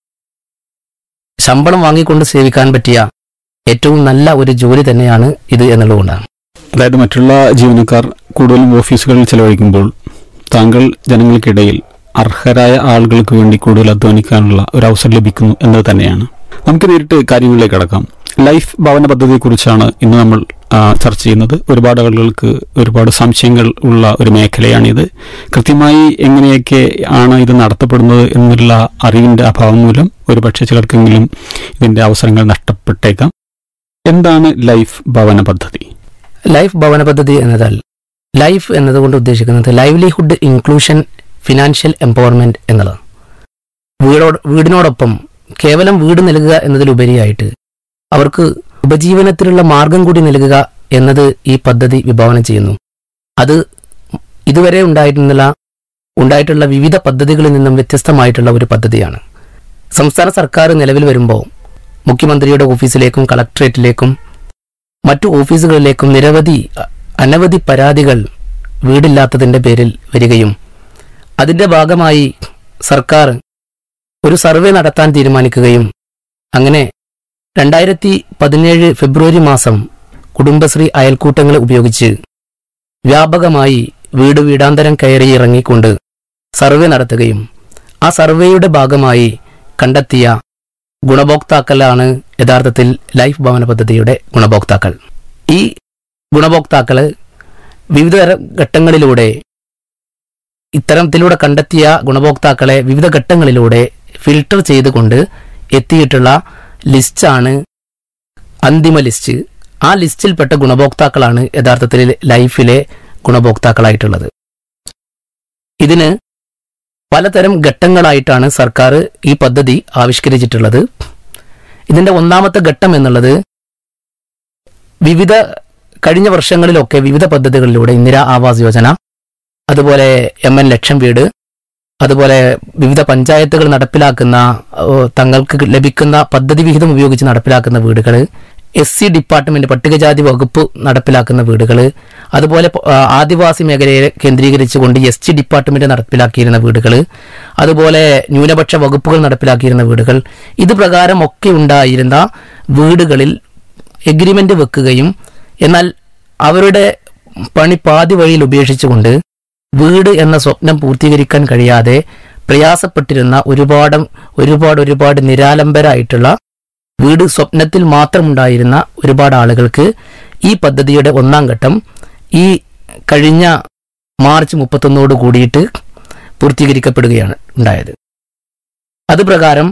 ശമ്പളം വാങ്ങിക്കൊണ്ട് സേവിക്കാൻ പറ്റിയ ഏറ്റവും നല്ല ഒരു ജോലി തന്നെയാണ് ഇത് എന്നുള്ളതുകൊണ്ടാണ് അതായത് മറ്റുള്ള ജീവനക്കാർ കൂടുതലും ഓഫീസുകളിൽ ചെലവഴിക്കുമ്പോൾ താങ്കൾ ജനങ്ങൾക്കിടയിൽ അർഹരായ ആളുകൾക്ക് വേണ്ടി കൂടുതൽ അധ്വാനിക്കാനുള്ള ഒരു അവസരം ലഭിക്കുന്നു എന്നത് തന്നെയാണ് നമുക്ക് നേരിട്ട് കാര്യങ്ങളിലേക്ക് കടക്കാം ലൈഫ് ഭവന പദ്ധതിയെക്കുറിച്ചാണ് ഇന്ന് നമ്മൾ ആ, ചർച്ച ചെയ്യുന്നത് ഒരുപാട് ആളുകൾക്ക് ഒരുപാട് സംശയങ്ങൾ ഉള്ള ഒരു മേഖലയാണിത് കൃത്യമായി എങ്ങനെയൊക്കെ ആണ് ഇത് നടത്തപ്പെടുന്നത് എന്നുള്ള അറിവിന്റെ അഭാവം മൂലം ഒരു പക്ഷേ ചിലർക്കെങ്കിലും ഇതിന്റെ അവസരങ്ങൾ നഷ്ടപ്പെട്ടേക്കാം എന്താണ് ലൈഫ് ഭവന പദ്ധതി ലൈഫ് ഭവന പദ്ധതി എന്നതാൽ ലൈഫ് എന്നതുകൊണ്ട് ഉദ്ദേശിക്കുന്നത് ലൈവ്ലിഹുഡ് ഇൻക്ലൂഷൻ ഫിനാൻഷ്യൽ എംപവർമെന്റ് എന്നുള്ളത് വീടോട് വീടിനോടൊപ്പം കേവലം വീട് നൽകുക എന്നതിലുപരിയായിട്ട് അവർക്ക് ഉപജീവനത്തിനുള്ള മാർഗം കൂടി നൽകുക എന്നത് ഈ പദ്ധതി വിഭാവനം ചെയ്യുന്നു അത് ഇതുവരെ ഉണ്ടായിരുന്നില്ല ഉണ്ടായിട്ടുള്ള വിവിധ പദ്ധതികളിൽ നിന്നും വ്യത്യസ്തമായിട്ടുള്ള ഒരു പദ്ധതിയാണ് സംസ്ഥാന സർക്കാർ നിലവിൽ വരുമ്പോൾ മുഖ്യമന്ത്രിയുടെ ഓഫീസിലേക്കും കളക്ടറേറ്റിലേക്കും മറ്റു ഓഫീസുകളിലേക്കും നിരവധി അ- അനവധി പരാതികൾ വീടില്ലാത്തതിന്റെ പേരിൽ വരികയും അതിന്റെ ഭാഗമായി സർക്കാർ ഒരു സർവേ നടത്താൻ തീരുമാനിക്കുകയും അങ്ങനെ രണ്ടായിരത്തി പതിനേഴ് ഫെബ്രുവരി മാസം കുടുംബശ്രീ അയൽക്കൂട്ടങ്ങൾ ഉപയോഗിച്ച് വ്യാപകമായി വീട് വീടാന്തരം കയറി ഇറങ്ങിക്കൊണ്ട് സർവേ നടത്തുകയും ആ സർവേയുടെ ഭാഗമായി കണ്ടെത്തിയ ഗുണഭോക്താക്കളാണ് യഥാർത്ഥത്തിൽ ലൈഫ് ഭവന പദ്ധതിയുടെ ഗുണഭോക്താക്കൾ ഈ ഗുണഭോക്താക്കള് വിവിധ തരം ഘട്ടങ്ങളിലൂടെ ഇത്തരത്തിലൂടെ കണ്ടെത്തിയ ഗുണഭോക്താക്കളെ വിവിധ ഘട്ടങ്ങളിലൂടെ ഫിൽട്ടർ ചെയ്തുകൊണ്ട് എത്തിയിട്ടുള്ള ലിസ്റ്റാണ് അന്തിമ ലിസ്റ്റ് ആ ലിസ്റ്റിൽപ്പെട്ട ഗുണഭോക്താക്കളാണ് യഥാർത്ഥത്തിൽ ലൈഫിലെ ഗുണഭോക്താക്കളായിട്ടുള്ളത് ഇതിന് പലതരം ഘട്ടങ്ങളായിട്ടാണ് സർക്കാർ ഈ പദ്ധതി ആവിഷ്കരിച്ചിട്ടുള്ളത് ഇതിന്റെ ഒന്നാമത്തെ ഘട്ടം എന്നുള്ളത് വിവിധ കഴിഞ്ഞ വർഷങ്ങളിലൊക്കെ വിവിധ പദ്ധതികളിലൂടെ ഇന്ദിരാ ആവാസ് യോജന അതുപോലെ എം എൻ ലക്ഷം വീട് അതുപോലെ വിവിധ പഞ്ചായത്തുകൾ നടപ്പിലാക്കുന്ന ഓ, തങ്ങൾക്ക് ലഭിക്കുന്ന പദ്ധതി വിഹിതം ഉപയോഗിച്ച് നടപ്പിലാക്കുന്ന വീടുകൾ എസ് സി ഡിപ്പാർട്ട്മെന്റ് പട്ടികജാതി വകുപ്പ് നടപ്പിലാക്കുന്ന വീടുകൾ അതുപോലെ പ- ആ, ആദിവാസി മേഖലയെ കേന്ദ്രീകരിച്ചുകൊണ്ട് എസ് ടി ഡിപ്പാർട്ട്മെന്റ് നടപ്പിലാക്കിയിരുന്ന വീടുകൾ അതുപോലെ ന്യൂനപക്ഷ വകുപ്പുകൾ നടപ്പിലാക്കിയിരുന്ന വീടുകൾ ഇത് പ്രകാരം ഒക്കെ ഉണ്ടായിരുന്ന വീടുകളിൽ എഗ്രിമെന്റ് വെക്കുകയും എന്നാൽ അവരുടെ പണി പാതി വഴിയിൽ ഉപേക്ഷിച്ചുകൊണ്ട് വീട് എന്ന സ്വപ്നം പൂർത്തീകരിക്കാൻ കഴിയാതെ പ്രയാസപ്പെട്ടിരുന്ന ഒരുപാട് ഒരുപാട് ഒരുപാട് നിരാലംബരായിട്ടുള്ള വീട് സ്വപ്നത്തിൽ മാത്രമുണ്ടായിരുന്ന ഒരുപാട് ആളുകൾക്ക് ഈ പദ്ധതിയുടെ ഒന്നാം ഘട്ടം ഈ കഴിഞ്ഞ മാർച്ച് മുപ്പത്തൊന്നോട് കൂടിയിട്ട് പൂർത്തീകരിക്കപ്പെടുകയാണ് ഉണ്ടായത് അത് പ്രകാരം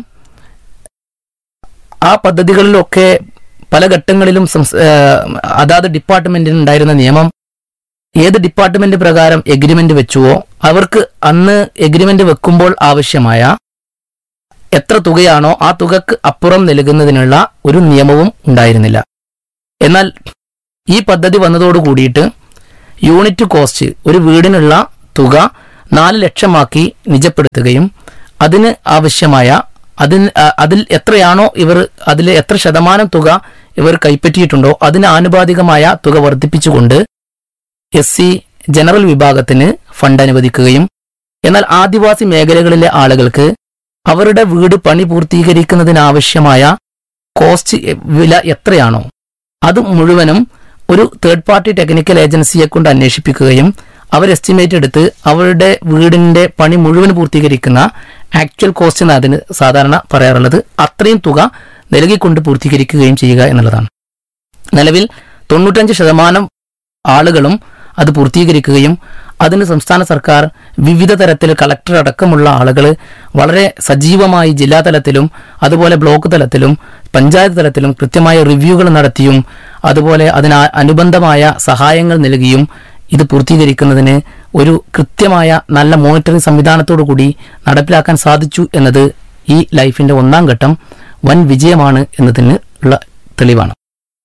ആ പദ്ധതികളിലൊക്കെ പല ഘട്ടങ്ങളിലും സംസ്- ആ, അതാത് ഡിപ്പാർട്ട്മെന്റിന് ഉണ്ടായിരുന്ന നിയമം ഏത് ഡിപ്പാർട്ട്മെന്റ് പ്രകാരം എഗ്രിമെന്റ് വെച്ചുവോ അവർക്ക് അന്ന് എഗ്രിമെന്റ് വെക്കുമ്പോൾ ആവശ്യമായ എത്ര തുകയാണോ ആ തുകക്ക് അപ്പുറം നൽകുന്നതിനുള്ള ഒരു നിയമവും ഉണ്ടായിരുന്നില്ല എന്നാൽ ഈ പദ്ധതി വന്നതോട് കൂടിയിട്ട് യൂണിറ്റ് കോസ്റ്റ് ഒരു വീടിനുള്ള തുക നാല് ലക്ഷമാക്കി നിജപ്പെടുത്തുകയും അതിന് ആവശ്യമായ അതിന് അ- അതിൽ എത്രയാണോ ഇവർ അതിൽ എത്ര ശതമാനം തുക ഇവർ കൈപ്പറ്റിയിട്ടുണ്ടോ അതിന് ആനുപാതികമായ തുക വർദ്ധിപ്പിച്ചുകൊണ്ട് എസ് സി ജനറൽ വിഭാഗത്തിന് ഫണ്ട് അനുവദിക്കുകയും എന്നാൽ ആദിവാസി മേഖലകളിലെ ആളുകൾക്ക് അവരുടെ വീട് പണി പൂർത്തീകരിക്കുന്നതിനാവശ്യമായ കോസ്റ്റ് എ- വില എത്രയാണോ അത് മുഴുവനും ഒരു തേർഡ് പാർട്ടി ടെക്നിക്കൽ ഏജൻസിയെ കൊണ്ട് അന്വേഷിപ്പിക്കുകയും അവർ എസ്റ്റിമേറ്റ് എടുത്ത് അവരുടെ വീടിന്റെ പണി മുഴുവൻ പൂർത്തീകരിക്കുന്ന ആക്ച്വൽ കോസ്റ്റ് എന്ന് അതിന് സാധാരണ പറയാറുള്ളത് അത്രയും തുക നൽകിക്കൊണ്ട് പൂർത്തീകരിക്കുകയും ചെയ്യുക എന്നുള്ളതാണ് നിലവിൽ തൊണ്ണൂറ്റഞ്ച് ശതമാനം ആളുകളും അത് പൂർത്തീകരിക്കുകയും അതിന് സംസ്ഥാന സർക്കാർ വിവിധ തരത്തിൽ കളക്ടർ അടക്കമുള്ള ആളുകൾ വളരെ സജീവമായി ജില്ലാ തലത്തിലും അതുപോലെ ബ്ലോക്ക് തലത്തിലും പഞ്ചായത്ത് തലത്തിലും കൃത്യമായ റിവ്യൂകൾ നടത്തിയും അതുപോലെ അതിന് ആ- അനുബന്ധമായ സഹായങ്ങൾ നൽകിയും ഇത് പൂർത്തീകരിക്കുന്നതിന് ഒരു കൃത്യമായ നല്ല മോണിറ്ററിംഗ് സംവിധാനത്തോടു കൂടി നടപ്പിലാക്കാൻ സാധിച്ചു എന്നത് ഈ ലൈഫിന്റെ ഒന്നാം ഘട്ടം വൻ വിജയമാണ് എന്നതിന് ഉള്ള തെളിവാണ്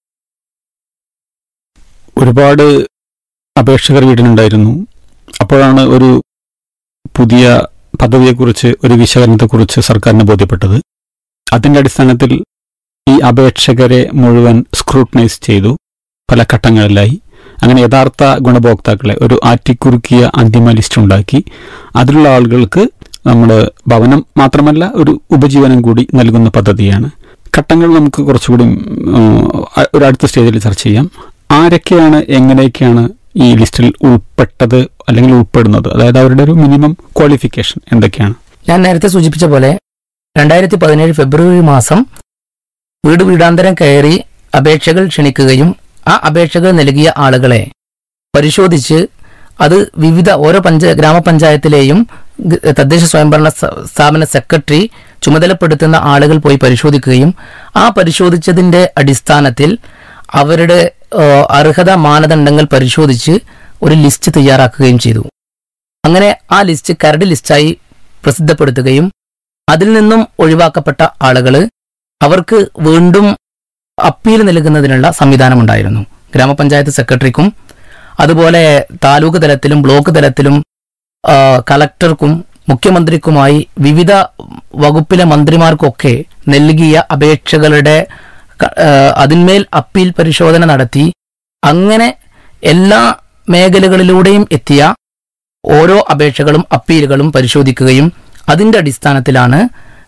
ഒരുപാട് അപേക്ഷകർ വീടിനുണ്ടായിരുന്നു അപ്പോഴാണ് ഒരു പുതിയ പദ്ധതിയെക്കുറിച്ച് ഒരു വിശകലനത്തെക്കുറിച്ച് സർക്കാരിന് ബോധ്യപ്പെട്ടത് അതിന്റെ അടിസ്ഥാനത്തിൽ ഈ അപേക്ഷകരെ മുഴുവൻ സ്ക്രൂട്ടനൈസ് ചെയ്തു പല ഘട്ടങ്ങളിലായി അങ്ങനെ യഥാർത്ഥ ഗുണഭോക്താക്കളെ ഒരു ആറ്റിക്കുറുക്കിയ അന്തിമ ലിസ്റ്റ് ഉണ്ടാക്കി അതിലുള്ള ആളുകൾക്ക് നമ്മൾ ഭവനം മാത്രമല്ല ഒരു ഉപജീവനം കൂടി നൽകുന്ന പദ്ധതിയാണ് ഘട്ടങ്ങൾ നമുക്ക് കുറച്ചുകൂടി ഉം, അ- ഒരു അടുത്ത സ്റ്റേജിൽ ചർച്ച ചെയ്യാം ആരൊക്കെയാണ് എങ്ങനെയൊക്കെയാണ് ഈ ലിസ്റ്റിൽ ഉൾപ്പെട്ടത് അല്ലെങ്കിൽ ഉൾപ്പെടുന്നത് അതായത് അവരുടെ ഒരു മിനിമം ക്വാളിഫിക്കേഷൻ എന്തൊക്കെയാണ് ഞാൻ നേരത്തെ സൂചിപ്പിച്ച പോലെ രണ്ടായിരത്തി പതിനേഴ് ഫെബ്രുവരി മാസം വീട് വീടാന്തരം കയറി അപേക്ഷകൾ ക്ഷണിക്കുകയും ആ അപേക്ഷകൾ നൽകിയ ആളുകളെ പരിശോധിച്ച് അത് വിവിധ ഓരോ പഞ്ച ഗ്രാമപഞ്ചായത്തിലെയും ഗ- തദ്ദേശ സ്വയംഭരണ സ- സ്ഥാപന സെക്രട്ടറി ചുമതലപ്പെടുത്തുന്ന ആളുകൾ പോയി പരിശോധിക്കുകയും ആ പരിശോധിച്ചതിന്റെ അടിസ്ഥാനത്തിൽ അവരുടെ ആ, അർഹത മാനദണ്ഡങ്ങൾ പരിശോധിച്ച് ഒരു ലിസ്റ്റ് തയ്യാറാക്കുകയും ചെയ്തു അങ്ങനെ ആ ലിസ്റ്റ് കരട് ലിസ്റ്റായി പ്രസിദ്ധപ്പെടുത്തുകയും അതിൽ നിന്നും ഒഴിവാക്കപ്പെട്ട ആളുകൾ അവർക്ക് വീണ്ടും അപ്പീൽ നൽകുന്നതിനുള്ള സംവിധാനമുണ്ടായിരുന്നു ഗ്രാമപഞ്ചായത്ത് സെക്രട്ടറിക്കും അതുപോലെ താലൂക്ക് തലത്തിലും ബ്ലോക്ക് തലത്തിലും ആ, കളക്ടർക്കും മുഖ്യമന്ത്രിക്കുമായി വിവിധ വകുപ്പിലെ മന്ത്രിമാർക്കൊക്കെ നൽകിയ അപേക്ഷകളുടെ ക- ആ, അതിന്മേൽ അപ്പീൽ പരിശോധന നടത്തി അങ്ങനെ എല്ലാ മേഖലകളിലൂടെയും എത്തിയ ഓരോ അപേക്ഷകളും അപ്പീലുകളും പരിശോധിക്കുകയും അതിന്റെ അടിസ്ഥാനത്തിലാണ്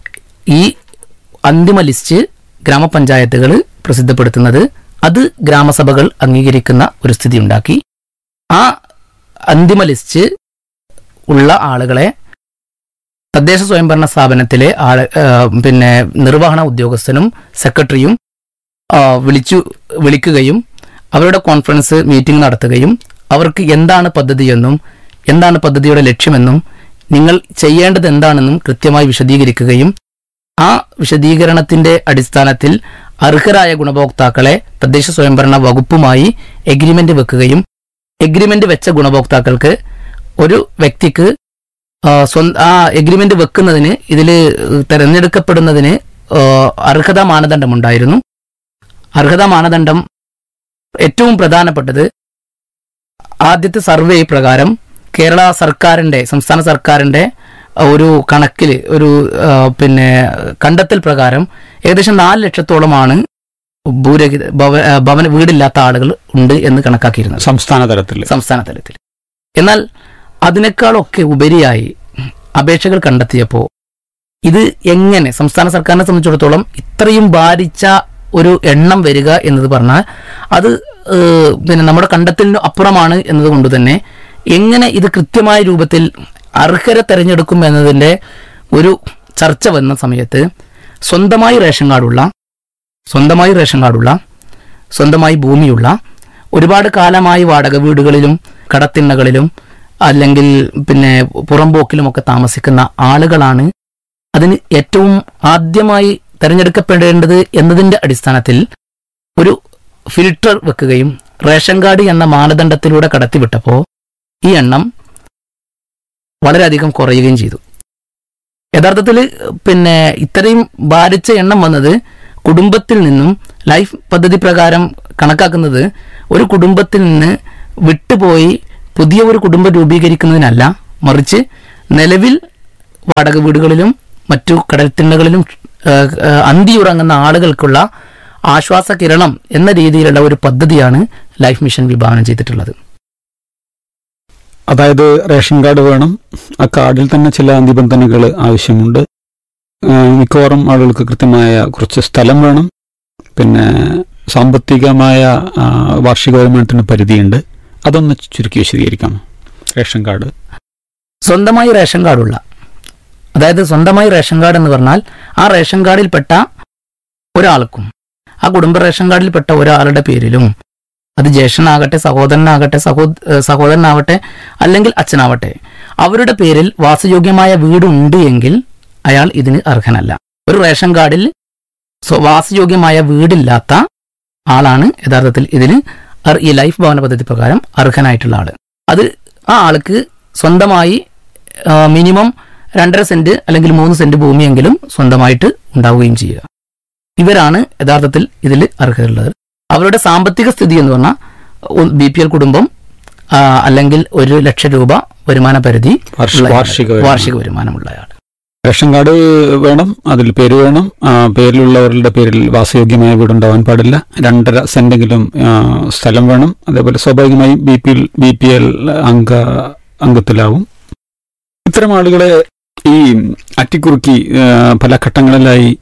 ഈ അന്തിമ ലിസ്റ്റ് ഗ്രാമപഞ്ചായത്തുകൾ പ്രസിദ്ധപ്പെടുത്തുന്നത് അത് ഗ്രാമസഭകൾ അംഗീകരിക്കുന്ന ഒരു സ്ഥിതി ഉണ്ടാക്കി ആ അന്തിമ ലിസ്റ്റ് ഉള്ള ആളുകളെ തദ്ദേശ സ്വയംഭരണ സ്ഥാപനത്തിലെ ആള് ആ, പിന്നെ നിർവഹണ ഉദ്യോഗസ്ഥനും സെക്രട്ടറിയും ആ, വിളിച്ചു വിളിക്കുകയും അവരുടെ കോൺഫറൻസ് മീറ്റിംഗ് നടത്തുകയും അവർക്ക് എന്താണ് പദ്ധതിയെന്നും എന്താണ് പദ്ധതിയുടെ ലക്ഷ്യമെന്നും നിങ്ങൾ ചെയ്യേണ്ടത് എന്താണെന്നും കൃത്യമായി വിശദീകരിക്കുകയും ആ വിശദീകരണത്തിന്റെ അടിസ്ഥാനത്തിൽ അർഹരായ ഗുണഭോക്താക്കളെ തദ്ദേശ സ്വയംഭരണ വകുപ്പുമായി എഗ്രിമെന്റ് വെക്കുകയും എഗ്രിമെന്റ് വെച്ച ഗുണഭോക്താക്കൾക്ക് ഒരു വ്യക്തിക്ക് ആ, സ്വന്ത ആ എഗ്രിമെന്റ് വെക്കുന്നതിന് ഇതിൽ തെരഞ്ഞെടുക്കപ്പെടുന്നതിന് ആ, അർഹതാ മാനദണ്ഡമുണ്ടായിരുന്നു അർഹതാ മാനദണ്ഡം ഏറ്റവും പ്രധാനപ്പെട്ടത് ആദ്യത്തെ സർവേ പ്രകാരം കേരള സർക്കാരിന്റെ സംസ്ഥാന സർക്കാരിന്റെ ഒരു കണക്കിൽ ഒരു ആ, പിന്നെ കണ്ടെത്തൽ പ്രകാരം ഏകദേശം നാല് ലക്ഷത്തോളമാണ് ഭൂരഹിത ഭവ- ആ, ഭവന വീടില്ലാത്ത ആളുകൾ ഉണ്ട് എന്ന് കണക്കാക്കിയിരുന്നത് സംസ്ഥാന തലത്തിൽ സംസ്ഥാന തലത്തിൽ എന്നാൽ അതിനേക്കാളൊക്കെ ഉപരിയായി അപേക്ഷകൾ കണ്ടെത്തിയപ്പോൾ ഇത് എങ്ങനെ സംസ്ഥാന സർക്കാരിനെ സംബന്ധിച്ചിടത്തോളം ഇത്രയും ഭാരിച്ച ഒരു എണ്ണം വരിക എന്നത് പറഞ്ഞാൽ അത് ഏഹ്, പിന്നെ നമ്മുടെ കണ്ടെത്തലിന് അപ്പുറമാണ് എന്നതുകൊണ്ട് തന്നെ എങ്ങനെ ഇത് കൃത്യമായ രൂപത്തിൽ അർഹരെ തെരഞ്ഞെടുക്കും എന്നതിന്റെ ഒരു ചർച്ച വന്ന സമയത്ത് സ്വന്തമായി റേഷൻ കാർഡുള്ള സ്വന്തമായി റേഷൻ കാർഡുള്ള സ്വന്തമായി ഭൂമിയുള്ള ഒരുപാട് കാലമായി വാടക വീടുകളിലും കടത്തിണ്ണകളിലും അല്ലെങ്കിൽ പിന്നെ പുറംപോക്കിലുമൊക്കെ താമസിക്കുന്ന ആളുകളാണ് അതിന് ഏറ്റവും ആദ്യമായി തെരഞ്ഞെടുക്കപ്പെടേണ്ടത് എന്നതിന്റെ അടിസ്ഥാനത്തിൽ ഒരു ഫിൽട്ടർ വെക്കുകയും റേഷൻ കാർഡ് എന്ന മാനദണ്ഡത്തിലൂടെ കടത്തിവിട്ടപ്പോൾ ഈ എണ്ണം വളരെയധികം കുറയുകയും ചെയ്തു യഥാർത്ഥത്തിൽ പിന്നെ ഇത്രയും ഭാരിച്ച എണ്ണം വന്നത് കുടുംബത്തിൽ നിന്നും ലൈഫ് പദ്ധതി പ്രകാരം കണക്കാക്കുന്നത് ഒരു കുടുംബത്തിൽ നിന്ന് വിട്ടുപോയി പുതിയ ഒരു കുടുംബം രൂപീകരിക്കുന്നതിനല്ല മറിച്ച് നിലവിൽ വാടക വീടുകളിലും മറ്റു കടൽത്തിണ്ണകളിലും ഏഹ്, ഏഹ്, അന്തിയുറങ്ങുന്ന ആളുകൾക്കുള്ള ആശ്വാസ കിരണം എന്ന രീതിയിലുള്ള ഒരു പദ്ധതിയാണ് ലൈഫ് മിഷൻ വിഭാവനം ചെയ്തിട്ടുള്ളത് അതായത് റേഷൻ കാർഡ് വേണം ആ കാർഡിൽ തന്നെ ചില നിബന്ധനകൾ ആവശ്യമുണ്ട് ആ, മിക്കവാറും ആളുകൾക്ക് കൃത്യമായ കുറച്ച് സ്ഥലം വേണം പിന്നെ സാമ്പത്തികമായ ആ, വാർഷിക വരുമാനത്തിന് പരിധിയുണ്ട് അതൊന്ന് ചുരുക്കി വിശദീകരിക്കാം റേഷൻ കാർഡ് സ്വന്തമായി റേഷൻ കാർഡുള്ള അതായത് സ്വന്തമായി റേഷൻ കാർഡ് എന്ന് പറഞ്ഞാൽ ആ റേഷൻ കാർഡിൽപ്പെട്ട ഒരാൾക്കും ആ കുടുംബ റേഷൻ കാർഡിൽപ്പെട്ട ഒരാളുടെ പേരിലും അത് ജ്യേഷ്ഠനാകട്ടെ സഹോദരനാകട്ടെ സഹോ ഏഹ് സഹോദരനാവട്ടെ അല്ലെങ്കിൽ അച്ഛനാവട്ടെ അവരുടെ പേരിൽ വാസയോഗ്യമായ വീടുണ്ട് എങ്കിൽ അയാൾ ഇതിന് അർഹനല്ല ഒരു റേഷൻ കാർഡിൽ സ്വ- വാസയോഗ്യമായ വീടില്ലാത്ത ആളാണ് യഥാർത്ഥത്തിൽ ഇതിന് അർ- ഈ ലൈഫ് ഭവന പദ്ധതി പ്രകാരം അർഹനായിട്ടുള്ള ആള് അത് ആ ആൾക്ക് സ്വന്തമായി ആ, മിനിമം രണ്ടര സെന്റ് അല്ലെങ്കിൽ മൂന്ന് സെന്റ് ഭൂമിയെങ്കിലും സ്വന്തമായിട്ട് ഉണ്ടാവുകയും ചെയ്യുക ഇവരാണ് യഥാർത്ഥത്തിൽ ഇതിൽ അർഹതയുള്ളത് അവരുടെ സാമ്പത്തിക സ്ഥിതി എന്ന് പറഞ്ഞാൽ ബി പി എൽ കുടുംബം ആ, അല്ലെങ്കിൽ ഒരു ലക്ഷം രൂപ വരുമാന പരിധി വാർഷ- ഉള്ള ആൾ. വാർഷിക വരുമാനം. വാർഷിക വരുമാനമുള്ള ആൾ റേഷൻ കാർഡ് വേണം അതിൽ പേര് വേണം ആ, പേരിലുള്ളവരുടെ പേരിൽ വാസയോഗ്യമായ വീടുണ്ടാവാൻ പാടില്ല രണ്ടര സെന്റെങ്കിലും ആ, സ്ഥലം വേണം അതേപോലെ സ്വാഭാവികമായും B P L B P L അംഗ അംഗത്തിലാവും ഇത്തരം ആളുകളെ ഈ അറ്റിക്കുറുക്കി ആ, പല ഘട്ടങ്ങളിലായി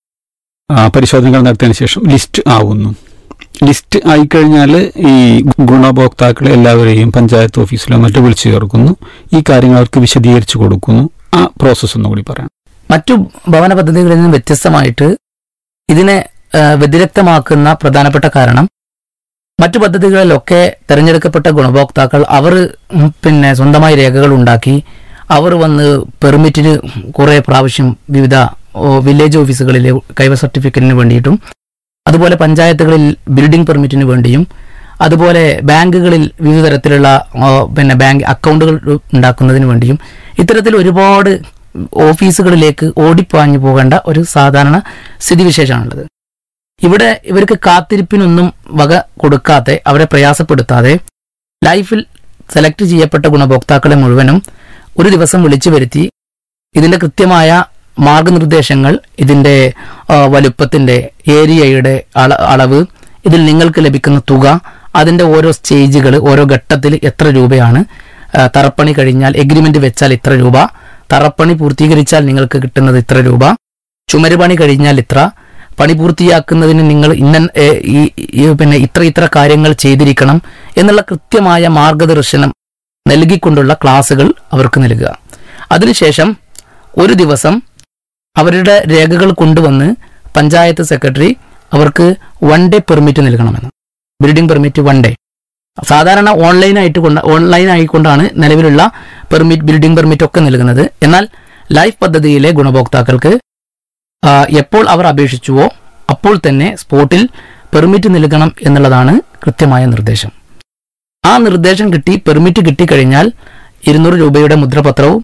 ആ, പരിശോധനകൾ നടത്തിയതിനു ശേഷം ലിസ്റ്റ് ആവുന്നു ലിസ്റ്റ് ആയിക്കഴിഞ്ഞാൽ ഈ ഗുണഭോക്താക്കളെ എല്ലാവരെയും പഞ്ചായത്ത് ഓഫീസിലോ മറ്റോ വിളിച്ചു ചേർക്കുന്നു ഈ കാര്യങ്ങൾ അവർക്ക് വിശദീകരിച്ചു കൊടുക്കുന്നു ആ പ്രോസസ്സ് ഒന്നുകൂടി പറയാം മറ്റു ഭവന പദ്ധതികളിൽ നിന്ന് വ്യത്യസ്തമായിട്ട് ഇതിനെ ആ, വ്യതിരക്തമാക്കുന്ന പ്രധാനപ്പെട്ട കാരണം മറ്റു പദ്ധതികളിലൊക്കെ തിരഞ്ഞെടുക്കപ്പെട്ട ഗുണഭോക്താക്കൾ അവർ ഉം, പിന്നെ സ്വന്തമായി രേഖകൾ ഉണ്ടാക്കി അവർ വന്ന് പെർമിറ്റിന് കുറേ പ്രാവശ്യം വിവിധ ഓ, വില്ലേജ് ഓഫീസുകളിൽ കൈവ സർട്ടിഫിക്കറ്റിന് വേണ്ടിയിട്ടും അതുപോലെ പഞ്ചായത്തുകളിൽ ബിൽഡിംഗ് പെർമിറ്റിന് വേണ്ടിയും അതുപോലെ ബാങ്കുകളിൽ വിവിധ തരത്തിലുള്ള ഓ, പിന്നെ ബാങ്ക് അക്കൗണ്ടുകൾ ഉണ്ടാക്കുന്നതിന് വേണ്ടിയും ഇത്തരത്തിൽ ഒരുപാട് ഓഫീസുകളിലേക്ക് ഓടിപ്പാഞ്ഞു പോകേണ്ട ഒരു സാധാരണ സ്ഥിതിവിശേഷമാണുള്ളത് ഇവിടെ ഇവർക്ക് കാത്തിരിപ്പിനൊന്നും വക കൊടുക്കാതെ അവരെ പ്രയാസപ്പെടുത്താതെ ലൈഫിൽ സെലക്ട് ചെയ്യപ്പെട്ട ഗുണഭോക്താക്കളെ മുഴുവനും ഒരു ദിവസം വിളിച്ചു വരുത്തി ഇതിന്റെ കൃത്യമായ മാർഗനിർദ്ദേശങ്ങൾ ഇതിന്റെ ആ, വലുപ്പത്തിന്റെ ഏരിയയുടെ അള അളവ് ഇതിൽ നിങ്ങൾക്ക് ലഭിക്കുന്ന തുക അതിന്റെ ഓരോ സ്റ്റേജുകൾ ഓരോ ഘട്ടത്തിൽ എത്ര രൂപയാണ് ആ, തറപ്പണി കഴിഞ്ഞാൽ എഗ്രിമെന്റ് വെച്ചാൽ ഇത്ര രൂപ തറപ്പണി പൂർത്തീകരിച്ചാൽ നിങ്ങൾക്ക് കിട്ടുന്നത് ഇത്ര രൂപ ചുമരുപണി കഴിഞ്ഞാൽ ഇത്ര പണി പൂർത്തിയാക്കുന്നതിന് നിങ്ങൾ ഇന്ന ഏ, ഈ ഈ പിന്നെ ഇത്ര ഇത്ര കാര്യങ്ങൾ ചെയ്തിരിക്കണം എന്നുള്ള കൃത്യമായ മാർഗദർശനം നൽകിക്കൊണ്ടുള്ള ക്ലാസുകൾ അവർക്ക് നൽകുക അതിനുശേഷം ഒരു ദിവസം അവരുടെ രേഖകൾ കൊണ്ടുവന്ന് പഞ്ചായത്ത് സെക്രട്ടറി അവർക്ക് വൺ ഡേ പെർമിറ്റ് നൽകണമെന്ന് ബിൽഡിംഗ് പെർമിറ്റ് വൺ ഡേ സാധാരണ ഓൺലൈനായിട്ട് കൊണ്ട് ഓൺലൈൻ ആയിക്കൊണ്ടാണ് നിലവിലുള്ള പെർമിറ്റ് ബിൽഡിംഗ് പെർമിറ്റ് ഒക്കെ നൽകുന്നത് എന്നാൽ ലൈഫ് പദ്ധതിയിലെ ഗുണഭോക്താക്കൾക്ക് ആ, എപ്പോൾ അവർ അപേക്ഷിച്ചുവോ അപ്പോൾ തന്നെ സ്പോട്ടിൽ പെർമിറ്റ് നൽകണം എന്നുള്ളതാണ് കൃത്യമായ നിർദ്ദേശം ആ നിർദ്ദേശം കിട്ടി പെർമിറ്റ് കിട്ടിക്കഴിഞ്ഞാൽ ഇരുന്നൂറ് രൂപയുടെ മുദ്രപത്രവും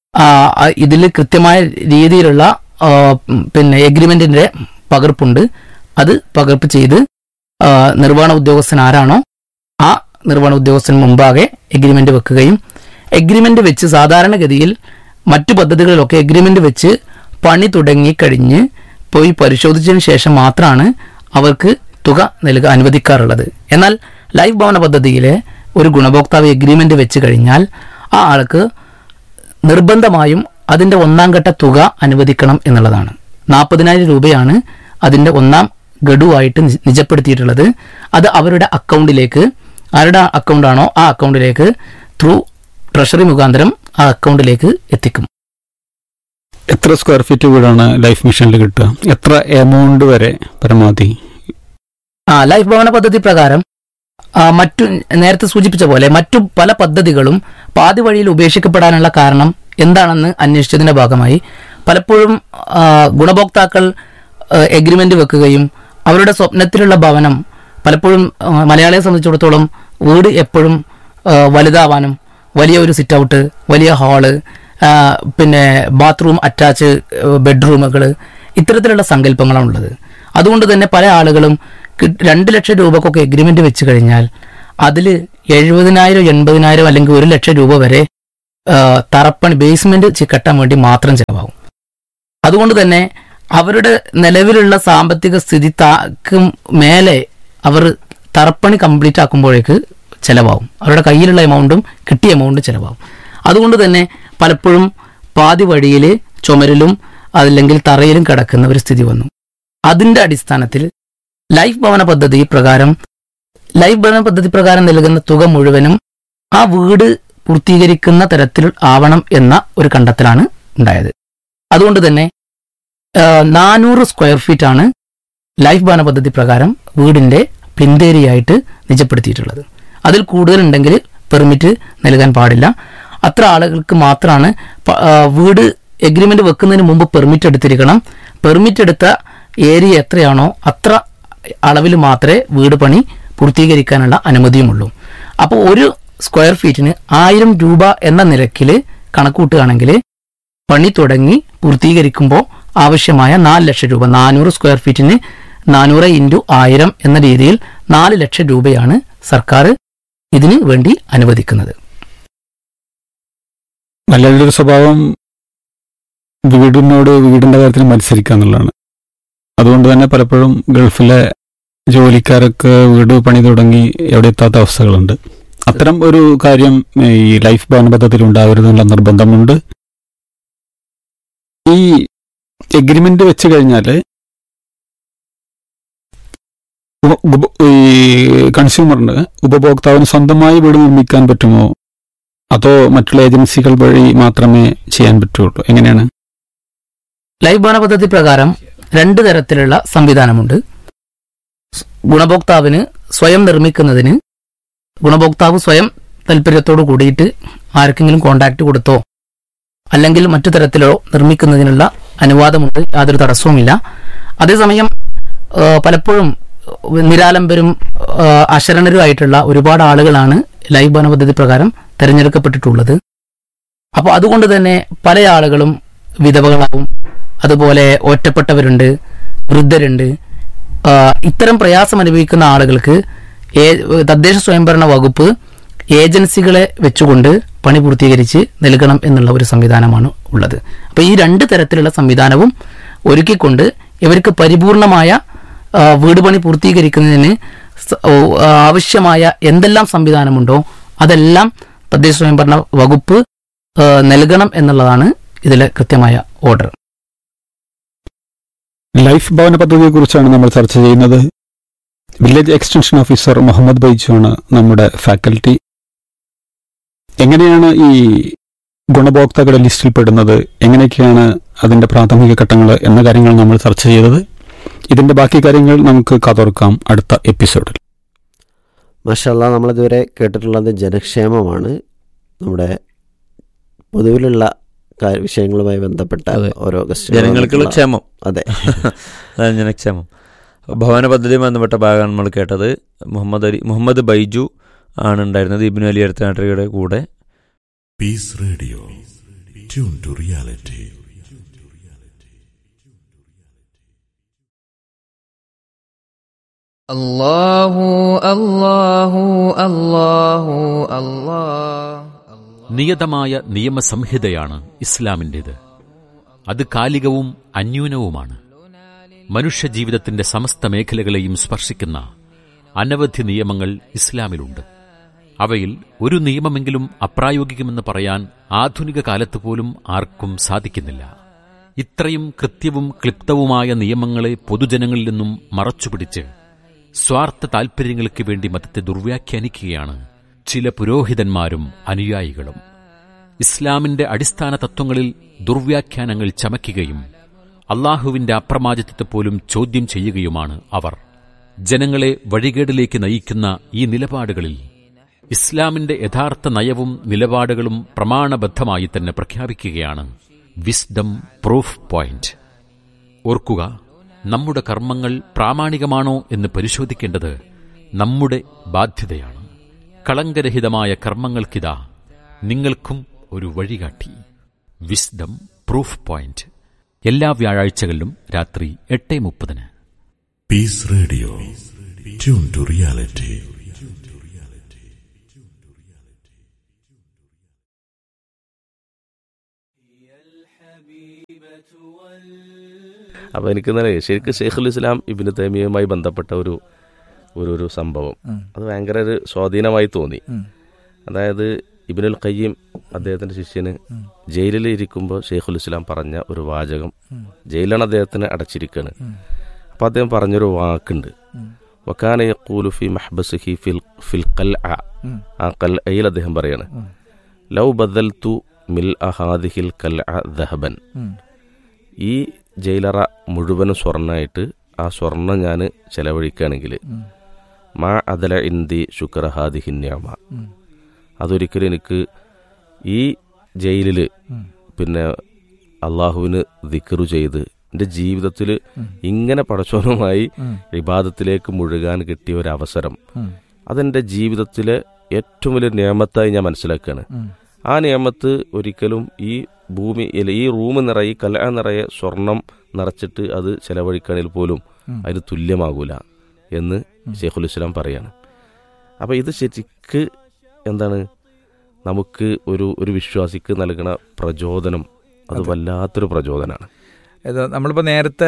ഇതിൽ കൃത്യമായ രീതിയിലുള്ള ആ, ഉം, പിന്നെ എഗ്രിമെന്റിന്റെ പകർപ്പുണ്ട് അത് പകർപ്പ് ചെയ്ത് ആ, നിർവ്വഹണ ഉദ്യോഗസ്ഥൻ ആരാണോ ആ നിർവ്വഹണ ഉദ്യോഗസ്ഥൻ മുമ്പാകെ എഗ്രിമെന്റ് വെക്കുകയും എഗ്രിമെന്റ് വെച്ച് സാധാരണഗതിയിൽ മറ്റു പദ്ധതികളിലൊക്കെ എഗ്രിമെന്റ് വെച്ച് പണി തുടങ്ങി കഴിഞ്ഞ് പോയി പരിശോധിച്ചതിന് ശേഷം മാത്രമാണ് അവർക്ക് തുക നൽകുക അനുവദിക്കാറുള്ളത് എന്നാൽ ലൈഫ് ഭവന പദ്ധതിയിലെ ഒരു ഗുണഭോക്താവ് എഗ്രിമെന്റ് വെച്ച് കഴിഞ്ഞാൽ ആ ആൾക്ക് നിർബന്ധമായും അതിന്റെ ഒന്നാം ഘട്ട തുക അനുവദിക്കണം എന്നുള്ളതാണ് നാൽപ്പതിനായിരം രൂപയാണ് അതിന്റെ ഒന്നാം ഗഡുവായിട്ട് നി- നിജപ്പെടുത്തിയിട്ടുള്ളത് അത് അവരുടെ അക്കൗണ്ടിലേക്ക് ആരുടെ അക്കൗണ്ടാണോ ആ അക്കൗണ്ടിലേക്ക് ത്രൂ ട്രഷറി മുഖാന്തരം ആ അക്കൗണ്ടിലേക്ക് എത്തിക്കും എത്ര സ്ക്വയർ ഫീറ്റ് വീടാണ് ലൈഫ് മിഷനിൽ കിട്ടുക എത്ര എമൗണ്ട് വരെ പരമാവധി ആ ലൈഫ് ഭവന പദ്ധതി പ്രകാരം ആ, മറ്റു നേരത്തെ സൂചിപ്പിച്ച പോലെ മറ്റു പല പദ്ധതികളും പാതി വഴിയിൽ ഉപേക്ഷിക്കപ്പെടാനുള്ള കാരണം എന്താണെന്ന് അന്വേഷിച്ചതിന്റെ ഭാഗമായി പലപ്പോഴും ആ, ഗുണഭോക്താക്കൾ എഗ്രിമെന്റ് വെക്കുകയും അവരുടെ സ്വപ്നത്തിലുള്ള ഭവനം പലപ്പോഴും ആ, മലയാളിയെ സംബന്ധിച്ചിടത്തോളം വീട് എപ്പോഴും ആ, വലുതാവാനും വലിയ ഒരു സിറ്റ് ഔട്ട് വലിയ ഹാള് ആ, പിന്നെ ബാത്റൂം അറ്റാച്ച് ബെഡ്റൂമുകൾ ഇത്തരത്തിലുള്ള സങ്കല്പങ്ങളാണുള്ളത് അതുകൊണ്ട് തന്നെ പല ആളുകളും കി- രണ്ട് ലക്ഷം രൂപക്കൊക്കെ എഗ്രിമെന്റ് വെച്ച് കഴിഞ്ഞാൽ അതിൽ എഴുപതിനായിരം എൺപതിനായിരം അല്ലെങ്കിൽ ഒരു ലക്ഷം രൂപ വരെ ആ, തറപ്പണി ബേസ്മെന്റ് ചി- കെട്ടാൻ വേണ്ടി മാത്രം ചിലവാകും അതുകൊണ്ട് തന്നെ അവരുടെ നിലവിലുള്ള സാമ്പത്തിക സ്ഥിതി താക്കും മേലെ അവർ തറപ്പണി കംപ്ലീറ്റ് ആക്കുമ്പോഴേക്ക് ചിലവാകും അവരുടെ കയ്യിലുള്ള എമൗണ്ടും കിട്ടിയ എമൗണ്ടും ചിലവാകും അതുകൊണ്ട് തന്നെ പലപ്പോഴും പാതി വഴിയിൽ ചുമരിലും അതല്ലെങ്കിൽ തറയിലും കിടക്കുന്ന ഒരു സ്ഥിതി വന്നു അതിന്റെ അടിസ്ഥാനത്തിൽ ലൈഫ് ഭവന പദ്ധതി പ്രകാരം ലൈഫ് ഭവന പദ്ധതി പ്രകാരം നൽകുന്ന തുക മുഴുവനും ആ വീട് പൂർത്തീകരിക്കുന്ന തരത്തിൽ ആവണം എന്ന ഒരു കണ്ടെത്തലാണ് ഉണ്ടായത് അതുകൊണ്ട് തന്നെ നാനൂറ് സ്ക്വയർ ഫീറ്റ് ആണ് ലൈഫ് ഭവന പദ്ധതി പ്രകാരം വീടിന്റെ പിന്തേരിയായിട്ട് നിജപ്പെടുത്തിയിട്ടുള്ളത് അതിൽ കൂടുതലുണ്ടെങ്കിൽ പെർമിറ്റ് നൽകാൻ പാടില്ല അത്ര ആളുകൾക്ക് മാത്രമാണ് പ- ആ, വീട് എഗ്രിമെന്റ് വെക്കുന്നതിന് മുമ്പ് പെർമിറ്റ് എടുത്തിരിക്കണം പെർമിറ്റ് എടുത്ത ഏരിയ എത്രയാണോ അത്ര അളവിൽ മാത്രമേ വീട് പണി പൂർത്തീകരിക്കാനുള്ള അനുമതിയുമുള്ളൂ അപ്പോൾ ഒരു സ്ക്വയർ ഫീറ്റിന് ആയിരം രൂപ എന്ന നിരക്കിൽ കണക്കൂട്ടുകയാണെങ്കിൽ പണി തുടങ്ങി പൂർത്തീകരിക്കുമ്പോൾ ആവശ്യമായ നാല് ലക്ഷം രൂപ നാനൂറ് സ്ക്വയർ ഫീറ്റിന് നാനൂറ് ഇൻറ്റു ആയിരം എന്ന രീതിയിൽ നാല് ലക്ഷം രൂപയാണ് സർക്കാർ ഇതിന് വേണ്ടി അനുവദിക്കുന്നത് മലയാളിയുടെ ഒരു സ്വഭാവം വീടിനോട് വീടിന്റെ കാര്യത്തിൽ മത്സരിക്കുക എന്നുള്ളതാണ് അതുകൊണ്ട് തന്നെ പലപ്പോഴും ഗൾഫിലെ ജോലിക്കാരൊക്കെ വീട് പണി തുടങ്ങി എവിടെ എത്താത്ത അവസ്ഥകളുണ്ട് അത്തരം ഒരു കാര്യം ഈ ലൈഫ് ഭവന പദ്ധതിയിൽ ഉണ്ടാവരുതെന്നുള്ള നിർബന്ധമുണ്ട് ഈ എഗ്രിമെന്റ് വെച്ച് കഴിഞ്ഞാൽ ഈ കൺസ്യൂമറിന് ഉപഭോക്താവിന് സ്വന്തമായി വീട് നിർമ്മിക്കാൻ പറ്റുമോ അതോ മറ്റുള്ള ഏജൻസികൾ വഴി മാത്രമേ ചെയ്യാൻ പറ്റുള്ളൂ എങ്ങനെയാണ് ലൈഫ് ഭവന പദ്ധതി പ്രകാരം രണ്ട് തരത്തിലുള്ള സംവിധാനമുണ്ട് സ് ഗുണഭോക്താവിന് സ്വയം നിർമ്മിക്കുന്നതിന് ഗുണഭോക്താവ് സ്വയം താല്പര്യത്തോട് കൂടിയിട്ട് ആർക്കെങ്കിലും കോണ്ടാക്ട് കൊടുത്തോ അല്ലെങ്കിൽ മറ്റു തരത്തിലോ നിർമ്മിക്കുന്നതിനുള്ള അനുവാദമുണ്ട് യാതൊരു തടസ്സവുമില്ല അതേസമയം ആ, പലപ്പോഴും നിരാലംബരും ആ, അശരണരുമായിട്ടുള്ള ഒരുപാട് ആളുകളാണ് ലൈഫ് ഭവന പദ്ധതി പ്രകാരം തിരഞ്ഞെടുക്കപ്പെട്ടിട്ടുള്ളത് അപ്പോൾ അതുകൊണ്ട് തന്നെ പല ആളുകളും വിധവകളാവും അതുപോലെ ഒറ്റപ്പെട്ടവരുണ്ട് വൃദ്ധരുണ്ട് ആ, ഇത്തരം പ്രയാസം അനുഭവിക്കുന്ന ആളുകൾക്ക് ഏ- തദ്ദേശ സ്വയംഭരണ വകുപ്പ് ഏജൻസികളെ വെച്ചുകൊണ്ട് പണി പൂർത്തീകരിച്ച് നൽകണം എന്നുള്ള ഒരു സംവിധാനമാണ് ഉള്ളത് അപ്പോൾ ഈ രണ്ട് തരത്തിലുള്ള സംവിധാനവും ഒരുക്കിക്കൊണ്ട് ഇവർക്ക് പരിപൂർണമായ ആ, വീട് പണി പൂർത്തീകരിക്കുന്നതിന് സ- ഓ, ആ, ആവശ്യമായ എന്തെല്ലാം സംവിധാനമുണ്ടോ അതെല്ലാം തദ്ദേശ സ്വയംഭരണ വകുപ്പ് ആ, നൽകണം എന്നുള്ളതാണ് ഇതിലെ കൃത്യമായ ഓർഡർ ലൈഫ് ഭവന പദ്ധതിയെ കുറിച്ചാണ് നമ്മൾ ചർച്ച ചെയ്യുന്നത് village extension officer Muhammad Baiju ആണ് നമ്മുടെ ഫാക്കൽറ്റി എങ്ങനെയാണ് ഈ ഗുണഭോക്താക്കളുടെ ലിസ്റ്റിൽ പെടുന്നത് എങ്ങനെയൊക്കെയാണ് അതിന്റെ പ്രാഥമിക ഘട്ടങ്ങൾ എന്ന കാര്യങ്ങൾ നമ്മൾ ചർച്ച ചെയ്തത് ഇതിന്റെ ബാക്കി കാര്യങ്ങൾ നമുക്ക് കാതോർക്കാം അടുത്ത എപ്പിസോഡിൽ മാഷല്ല നമ്മളിതുവരെ കേട്ടിട്ടുള്ളത് ജനക്ഷേമമാണ് നമ്മുടെ പൊതുവിലുള്ള കാ- വിഷയങ്ങളുമായി ബന്ധപ്പെട്ട അതെ. ഓരോ ഗസ്റ്റുകൾ ജനങ്ങൾക്കുള്ള വന്നിട്ടുള്ള- ക്ഷേമം അതെ അതാണ് ജനക്ഷേമം ഭവന പദ്ധതിയുമായി ബന്ധപ്പെട്ട ഭാഗമാണ് നമ്മൾ കേട്ടത് മുഹമ്മദ് അലി മുഹമ്മദ് ബൈജു ആണ് ഉണ്ടായിരുന്നത് ഇബിനു അലി അടുത്തനാട്ടറിയുടെ കൂടെ Peace Radio. Tune to reality. الله الله الله الله നിയതമായ നിയമസംഹിതയാണ് ഇസ്ലാമിൻ്റേത് അത് കാലികവും അന്യൂനവുമാണ് മനുഷ്യജീവിതത്തിന്റെ സമസ്ത മേഖലകളെയും സ്പർശിക്കുന്ന അനവധി നിയമങ്ങൾ ഇസ്ലാമിലുണ്ട് അവയിൽ ഒരു നിയമമെങ്കിലും അപ്രായോഗികമെന്ന് പറയാൻ ആധുനിക കാലത്ത് പോലും ആർക്കും സാധിക്കുന്നില്ല ഇത്രയും കൃത്യവും ക്ലിപ്തവുമായ നിയമങ്ങളെ പൊതുജനങ്ങളിൽ നിന്നും മറച്ചുപിടിച്ച് സ്വാർത്ഥ താൽപര്യങ്ങൾക്ക് വേണ്ടി മതത്തെ ദുർവ്യാഖ്യാനിക്കുകയാണ് ചില പുരോഹിതന്മാരും അനുയായികളും ഇസ്ലാമിന്റെ അടിസ്ഥാന തത്വങ്ങളിൽ ദുർവ്യാഖ്യാനങ്ങൾ ചമയ്ക്കുകയും അള്ളാഹുവിന്റെ അപ്രമാദിത്വത്തെ പോലും ചോദ്യം ചെയ്യുകയുമാണ് അവർ ജനങ്ങളെ വഴികേടിലേക്ക് നയിക്കുന്ന ഈ നിലപാടുകളിൽ ഇസ്ലാമിന്റെ യഥാർത്ഥ നയവും നിലപാടുകളും പ്രമാണബദ്ധമായി തന്നെ പ്രഖ്യാപിക്കുകയാണ് വിസ്ഡം പ്രൂഫ് പോയിന്റ് ഓർക്കുക നമ്മുടെ കർമ്മങ്ങൾ പ്രാമാണികമാണോ എന്ന് പരിശോധിക്കേണ്ടത് നമ്മുടെ ബാധ്യതയാണ് കളങ്കരഹിതമായ കർമ്മങ്ങൾക്കിതാ നിങ്ങൾക്കും ഒരു വഴികാട്ടി വിസ്ഡം പ്രൂഫ് പോയിന്റ് എല്ലാ വ്യാഴാഴ്ചകളിലും രാത്രി എട്ട് മുപ്പതിന് Peace Radio. Tune to reality. അപ്പോൾ എനിക്ക് ഇന്നലെ ശരിക്കും ഷെയ്ഖുൽ ഇസ്ലാം ഇബിന് തൈമിയുമായി ബന്ധപ്പെട്ട ഒരു ഒരു ഒരു സംഭവം അത് ഭയങ്കര ഒരു സ്വാധീനമായി തോന്നി അതായത് ഇബിനുൽ ഖയ്യീം അദ്ദേഹത്തിന്റെ ശിഷ്യന് ജയിലിൽ ഇരിക്കുമ്പോൾ ഷെയ്ഖുൽ ഇസ്ലാം പറഞ്ഞ ഒരു വാചകം ജയിലാണ് അദ്ദേഹത്തിന് അടച്ചിരിക്കുകയാണ് അപ്പോൾ അദ്ദേഹം പറഞ്ഞൊരു വാക്കുണ്ട് വക്കാന യഖൂലു ഫി മഹ്ബസിഹി ഫിൽ ഫിൽ ഖൽഅ ആ ഖൽഅയിൽ അദ്ദേഹം പറയാണ് ലൗ ബദൽതു മിൽ അഹാദിഹിൽ ഖൽഅ ദഹബൻ ഈ ജയിലറ മുഴുവനും സ്വർണ്ണമായിട്ട് ആ സ്വർണം ഞാൻ ചെലവഴിക്കുകയാണെങ്കിൽ മാ അതല ഇന്തി ശുക്രഹാദിഹിന്യാമ അതൊരിക്കലും എനിക്ക് ഈ ജയിലിൽ പിന്നെ അള്ളാഹുവിന് ദിക്കറു ചെയ്ത് എൻ്റെ ജീവിതത്തിൽ ഇങ്ങനെ പടച്ചോനുമായി വിവാദത്തിലേക്ക് മുഴുകാൻ കിട്ടിയ ഒരു അവസരം അതെൻ്റെ ജീവിതത്തിലെ ഏറ്റവും വലിയ നിയമത്തായി ഞാൻ മനസ്സിലാക്കുകയാണ് ആ നിയമത്ത് ഒരിക്കലും ഈ ഭൂമി അല്ല, ഈ റൂം നിറയെ ഈ കല നിറയെ സ്വർണം നിറച്ചിട്ട് അത് ചെലവഴിക്കണിൽ പോലും അതിന് തുല്യമാകൂല എന്ന് ഷെയ്ഖുൽ ഇസ്ലാം പറയാണ് അപ്പോൾ ഇത് ശരിക്ക് എന്താണ് നമുക്ക് ഒരു ഒരു വിശ്വാസിക്ക് നൽകുന്ന പ്രചോദനം അത് വല്ലാത്തൊരു പ്രചോദനമാണ് ഇത് നമ്മളിപ്പോൾ നേരത്തെ